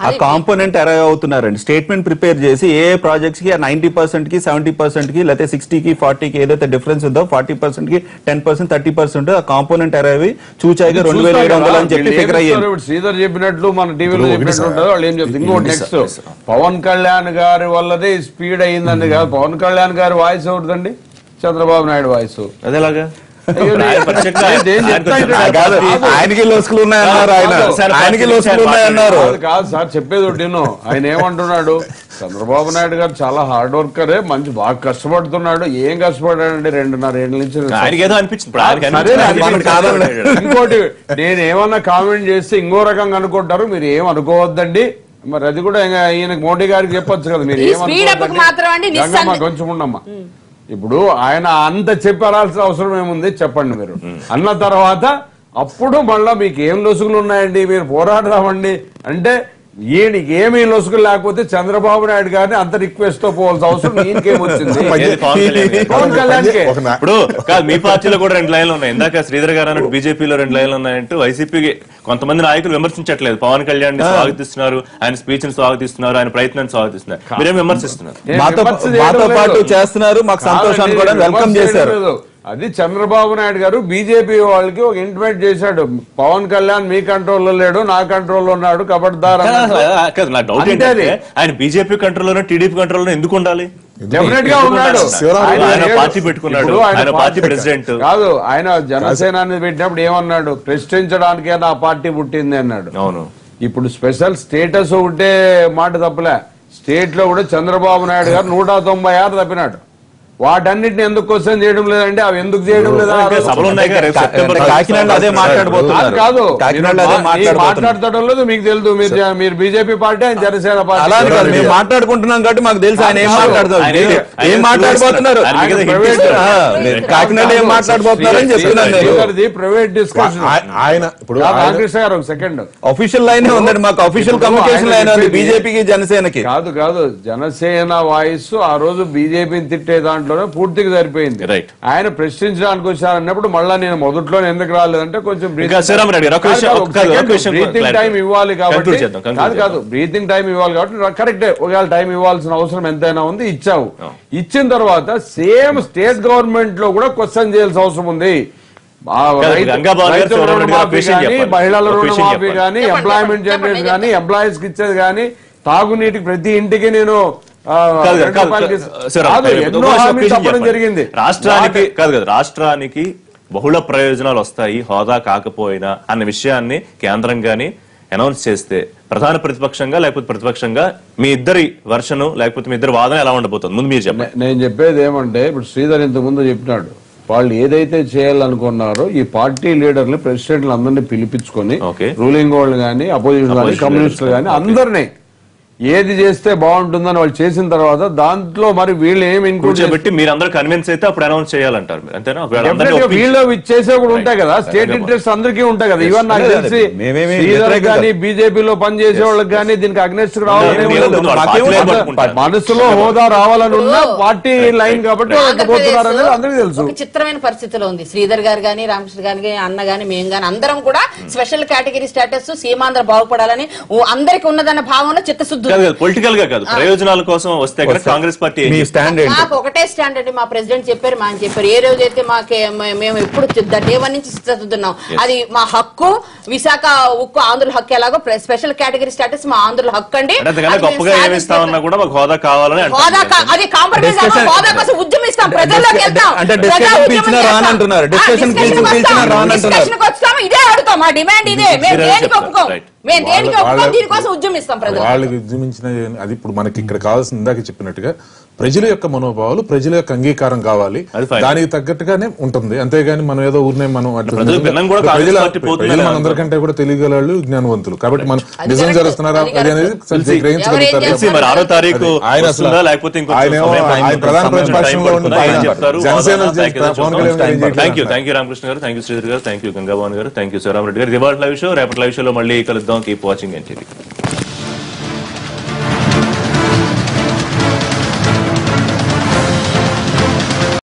ఆ కాంపోనెంట్ అరైవ్ అవుతున్నారండి స్టేట్మెంట్ ప్రిపేర్ చేసి ఏ ప్రాజెక్ట్స్ కి నైన్టీ పర్సెంట్ కి సెవెంటీ పర్సెంట్ కి లేకపోతే సిక్స్టీ కి ఫార్టీ కి ఏదైతే డిఫరెన్స్ ఉందో ఫార్టీ పర్సెంట్ కి టెన్ పర్సెంట్ థర్టీ పర్సెంట్ ఆ కాంపోనెంట్ అరైవ్ చూచాయిగా రెండు వేల ఏడు వందలు అని చెప్పి వీళ్ళు ఏం ఫిగర్ అయ్యింది చెప్తారు? ఇప్పుడు శ్రీధర్ చెప్పినట్లు మన టీవీలో ఇప్పుడు చెప్పినట్టు ఒకటి ఉంటుందో వాళ్ళు ఏం చెప్తారు ఇంకోటి నెక్స్ట్ పవన్ కళ్యాణ్ గారి వల్లదే స్పీడ్ అయ్యిందండి కాదు పవన్ కళ్యాణ్ గారి వాయిస్ ఎవరిదండి చంద్రబాబు నాయుడు వాయిస్ అదేలాగా అయ్యో, ఆయన ప్రత్యేకంగా నేను ఏం చెప్తా ఆయనకు ఇక్కడ? కాదు ఆయనకి లోసుకులు ఉన్నాయన్నారు ఆయన కాదు. ఆయనకి లోసుకులు ఉన్నాయన్నారు కాదు కాదు సార్ చెప్పేది ఒకటి విను. ఆయన ఏమంటున్నాడు చంద్రబాబు నాయుడు గారు చాలా హార్డ్ వర్కరే మంచి బాగా కష్టపడుతున్నాడు ఏం కష్టపడాడండి రెండున్నర ఏళ్ళ నుంచి ఆయనకి ఏదో అనిపించింది ఇప్పుడు ఆయనకి సరే, అనిపించింది. అది మనకు కాదండి. ఇంకోటి నేను ఏమన్నా కామెంట్ చేస్తే ఇంకో రకంగా అనుకుంటారు మీరు ఏం అనుకోవద్దండి మరి అది కూడా ఇంకా ఈయనకి మోడీ గారికి చెప్పొచ్చు కదా మీరు ఈ ఏం speed up కు మాత్రం అండి గంగమ్మ నిస్సందే- కొంచెం ఉండమ్మా ఇప్పుడు ఆయన అంత చెప్పాల్సిన అవసరం ఏముంది చెప్పండి మీరు అన్న తర్వాత అప్పుడు మళ్ళా మీకు ఏం లొసుగులు ఉన్నాయండి మీరు పోరాడదామండి అంటే ఈయనకి ఏమీ లొసుగులు లేకపోతే చంద్రబాబు నాయుడు గారిని అంత రిక్వెస్ట్ తో పోవాల్సిన అవసరం ఈయనకేమొచ్చింది ఏది పవన్ కళ్యాణ్ గారు? పవన్ కళ్యాణ్కే ఒక నా- ఇప్పుడు కాదు మీ పార్టీలో కూడా రెండు లైన్లు ఉన్నాయి ఇందాక శ్రీధర్ గారు అన్నట్టు బీజేపీలో రెండు లైన్లు ఉన్నాయంటూ వైసీపీకి కొంతమంది నాయకులు విమర్శించట్లేదు పవన్ కళ్యాణ్ ని స్వాగతిస్తున్నారు ఆయన స్పీచ్ ని స్వాగతిస్తున్నారు ఆయన ప్రయత్నాన్ని స్వాగతిస్తున్నారు మీరేం విమర్శిస్తున్నారు నేను మాతో విమర్శ చేయడం మాతో లేదు. పాటు చేస్తున్నారు మాకు సంతోషాన్ని కూడా కాదండి, వెల్కమ్ విమర్శ చేశారు చేయడం లేదు. అది చంద్రబాబు నాయుడు గారు బీజేపీ వాళ్ళకి ఒక ఇంటిమేట్ చేశాడు పవన్ కళ్యాణ్ మీ కంట్రోల్లో లేడు నా కంట్రోల్లో ఉన్నాడు కబడ్దార్ అన్నట్టు. కాదు నా డౌట్ అంతే ఏంటంటే అది. ఆయన బీజేపీ కంట్రోల్లోనో టీడీపీ కంట్రోల్లోనో ఎందుకు ఉండాలి డెఫినెట్ గా ఉన్నాడు శివరాం ఆయన ఆయన లేడు. పార్టీ పెట్టుకున్నాడు. ఇప్పుడు ఆయన పార్టీ ప్రెసిడెంట్. కాదు ఆయన జనసేనాన్ని పెట్టినప్పుడు ఏమన్నాడు ప్రశ్నించడానికే నా పార్టీ పుట్టింది అన్నాడు అవును ఇప్పుడు స్పెషల్ స్టేటస్ ఒకటే మాట తప్పలే స్టేట్ లో కూడా చంద్రబాబు నాయుడు గారు నూట తొంభై ఆరు తప్పినాడు వాటన్నిటిని ఎందుకు క్వశ్చన్ చేయడం లేదంటే అవి ఎందుకు చేయడం లేదా ఇంకా సభలు ఉన్నాయి కదా, రేపు సెప్టెంబర్ కాకినాడలో అదే కాదు మాట్లాడబోతున్నారు కాదు కాకినాడలో అదే మీరు మా- మీరు మాట్లాడబోతున్నారు మాట్లాడటం లేదు మీకు తెలుసు మీరు జ- మీరు బీజేపీ పార్టీ ఆయన జనసేన అలా అని కాదు పార్టీ మేము మాట్లాడుకుంటున్నాం కాబట్టి మాకు తెలుసు ఆయన ఏం కాదు. మాట్లాడతారు ఆయన ఏదో- ఆయన ఏం ఏదో మాట్లాడబోతున్నారు ఆయన ఆయన ఏదో ప్రైవేట్ హింట్ ఆ, మీరు కాకినాడలో ఏం మాట్లాడబోతున్నారు అని చెప్తున్నాను నేను శ్రీధర్ది ప్రైవేట్ డిస్కషన్ ఆ- ఆయన ఇప్పుడు ఆయన- రామకృష్ణ గారు ఒక సెకండ్ అఫీషియల్ లైన్ ఉందండి మాకు అఫీషియల్ ఇప్పుడు కమ్యూనికేషన్ ఆయన లైన్ ఉంది చెప్పేది- బీజేపీకి జనసేనకి కాదు కాదు జనసేన వాయిస్ ఆ రోజు బీజేపీని తిట్టే దాంట్లోనే పూర్తిగా సరిపోయింది Right. ఆయన ప్రశ్నించడానికి వచ్చారన్నప్పుడు మళ్ళా నేను మొదట్లో ఎందుకు రాలేదంటే కొంచెం ఇంకా శ్రీరామ్ రెడ్డి గారు, ఒక విషయం- ఒక- ఒక విషయం బ్రీతింగ్ clarity. టైం ఇవ్వాలి కాబట్టి Conclude చేద్దాం, conclude కాదు కాదు బ్రీతింగ్ టైం ఇవ్వాలి కాబట్టి కరెక్టే ఒకవేళ టైం ఇవ్వాల్సిన అవసరం ఎంతైనా ఉంది ఇచ్చావు ఇచ్చిన తర్వాత సేమ్ స్టేట్ గవర్నమెంట్ లో కూడా క్వశ్చన్ చేయాల్సిన అవసరం ఉంది ఆ కాదు, రైతు- గంగాబాబు గారు రైతుల చూడండి, రుణమాఫీ ఒక విషయం కానీ, చెప్పాలి. మహిళల ఒక విషయం రుణమాఫీ చెప్పాలి. కానీ చెప్పండి, ఎంప్లాయ్మెంట్ చెప్పండి, జనరేషన్ చెప్పండి. కానీ ఎంప్లాయీస్ కి ఇచ్చేది కానీ తాగునీటికి ప్రతి ఇంటికి నేను ఆ, కాదు రెండు కాదు, రూపాయలకి కాదు, సరే, కాదు, ఒక ఎన్నో విషయం హామీలు చెప్పండి. చెప్పడం జరిగింది రాష్ట్రానికి కాదు కదా రాష్ట్రానికి బహుళ ప్రయోజనాలు వస్తాయి హోదా కాకపోయినా అన్న విషయాన్ని కేంద్రం గాని అనౌన్స్ చేస్తే ప్రధాన ప్రతిపక్షంగా లేకపోతే ప్రతిపక్షంగా మీ ఇద్దరి వర్షను లేకపోతే మీ ఇద్దరి వాదన ఎలా ఉండబోతుంది ముందు మీరు చెప్పండి నే- నేను చెప్పేది ఏమంటే ఇప్పుడు శ్రీధర్ ఇంత ముందు చెప్పినాడు వాళ్ళు ఏదైతే చేయాలనుకున్నారో ఈ పార్టీ లీడర్లు ప్రెసిడెంట్లు అందరినీ పిలిపించుకొని Okay. రూలింగ్ వాళ్ళు కానీ అపోజిషన్ కానీ Opposition కమ్యూనిస్టులు leaders కానీ కానీ, అందరినీ ఏది చేస్తే బాగుంటుందని వాళ్ళు చేసిన తర్వాత దాంట్లో మరి వీళ్ళు ఏం ఇంక్లూడ్ కూర్చోబెట్టి మీరందరూ కన్విన్స్ అయితే అప్పుడు అనౌన్స్ చేయాలంటారు మీరు అంతేనా ఒకవేళ అందరినీ డెఫినెట్గా ఒప్పించి- వీళ్ళు ఇచ్చేసే కూడా ఉంటాయి కదా స్టేట్ ఇంట్రెస్ట్ అందరికీ ఉంటాయి కదా ఇవన్నీ నాకు లేదు, తెలిసి మేమేమి శ్రీధర్ వ్యతిరేకం కానీ బీజేపీలో పనిచేసే వాళ్ళకి కానీ దీనికి అగ్నెస్ట్ లేదు, రావాలని లేదు, ఉండదు. వాళ్ళ మాకేమో పార్టీలే అంత- పట్టుకుంటారు. మనసులో హోదా రావాలని ఉన్న పార్టీ లైన్ కాబట్టి వాళ్ళు అట్లా పోతున్నారు అనేది అందరికీ ఆంధ్రప్రదేశ్ తెలుసు ఒక చిత్రమైన పరిస్థితిలో ఉంది శ్రీధర్ గారు గాని రామకృష్ణ గాని అన్న గాని మేము గాని అందరం కూడా స్పెషల్ కేటగిరీ స్టేటస్ సీమాంధ్ర బాగుపడాలని ఓ అందరికి ఉన్నదన్న భావంలో చిత్తశుద్ధి కాదు ఉంది. కాదు పొలిటికల్ గా కాదు ప్రయోజనాల కోసం వస్తే కనుక కాంగ్రెస్ పార్టీ ఏం మీ చేస్తుంది? స్టాండ్ ఏంటి నాకు ఒకటే స్టాండ్ అండి మా ప్రెసిడెంట్ చెప్పారు మా ఆయన చెప్పారు ఏ రోజైతే మాకే మే- మేము ఎప్పుడు డే వన్ నుంచి చదువుతున్నాం అది మా హక్కు విశాఖ ఉక్కు ఆంధ్రుల హక్కు ఎలాగో ప్ర- స్పెషల్ కేటగిరీ స్టేటస్ మా ఆంధ్రుల హక్కు అండి అంటే అంతకన్నా అది మేము గొప్పగా ఏమి ఇస్తామన్నా కూడా మాకు హోదా కావాలని అంటారు. హోదా కా- అది కాంప్రమైజ్ Discussion- హోదా కోసం ఉద్యమిస్తాం ప్రజల్లోకి వెళ్తాం అంటే ప్రజా discussion ఉద్యమం పిలిచినా చేస్తాం. రానంటున్నారు. ఆ, Discussion discussion పిలిచి- కి పిలిచినా వస్తాం. రానంటున్నారు. Discussion కి వస్తాం ఇదే అడుగుతాం మా డిమాండ్ ఇదే మేము మీరే దేనికి చెప్తారు. ఒప్పుకోం Right. మేము దేనికి వాళ్ళ- ఒప్పుకోం వాళ్ళ- దీనికోసం ఉద్యమిస్తాం ప్రజలు వాళ్ళకి ఉద్యమించిన అది ఇప్పుడు మనకి ఇక్కడ కావాల్సిన ఇందాక చెప్పినట్టుగా ప్రజల యొక్క మనోభావాలు ప్రజల యొక్క అంగీకారం కావాలి అది fine. దానికి తగ్గట్టుగానే ఉంటుంది అంతేగాని మనం ఏదో ఊరినే మనం అట్లా ప్రజలు భిన్నం కూడా కాంగ్రెస్ ప్రజల పార్టీ పోతుందని ప్రజలు అనుకుంటారు. మనందరికంటే కూడా తెలియగలవాళ్ళు జ్ఞానవంతులు కాబట్టి మనం అది నిజం correct. జరుగుతున్నారా అది అది అనేది correct. సరిగ్గా గ్రహించగలుగుతారు ఎవరేం తెలిసి మరి ఆరో తారీఖు అది ఆయన అసలు- వస్తుందా లేకపోతే ఇంకొంచెం ఆయనేమో సమయం ఆయన పడుతుందా? ప్రధాన సమయం ప్రతిపక్షంలో టైం ఉండి పడుతుందా? ఆయన ఏం చెప్తారు జనసేన హోదా, చేస్తా- ప్యాకేజ్ పవన్ కళ్యాణ్ గారు ఏం చేయట్లేదు థ్యాంక్ యూ అంటున్నారు. థ్యాంక్ యూ రామకృష్ణ గారు థ్యాంక్ యూ శ్రీధర్ గారు థ్యాంక్ యూ గంగాభవన్ గారు థ్యాంక్ యూ శివరామరెడ్డి గారు దివాళ లైవ్ షో రేపటి లైవ్ షోలో మళ్ళీ కలుద్దాం కీప్ వాచింగ్ ఎన్టీవీ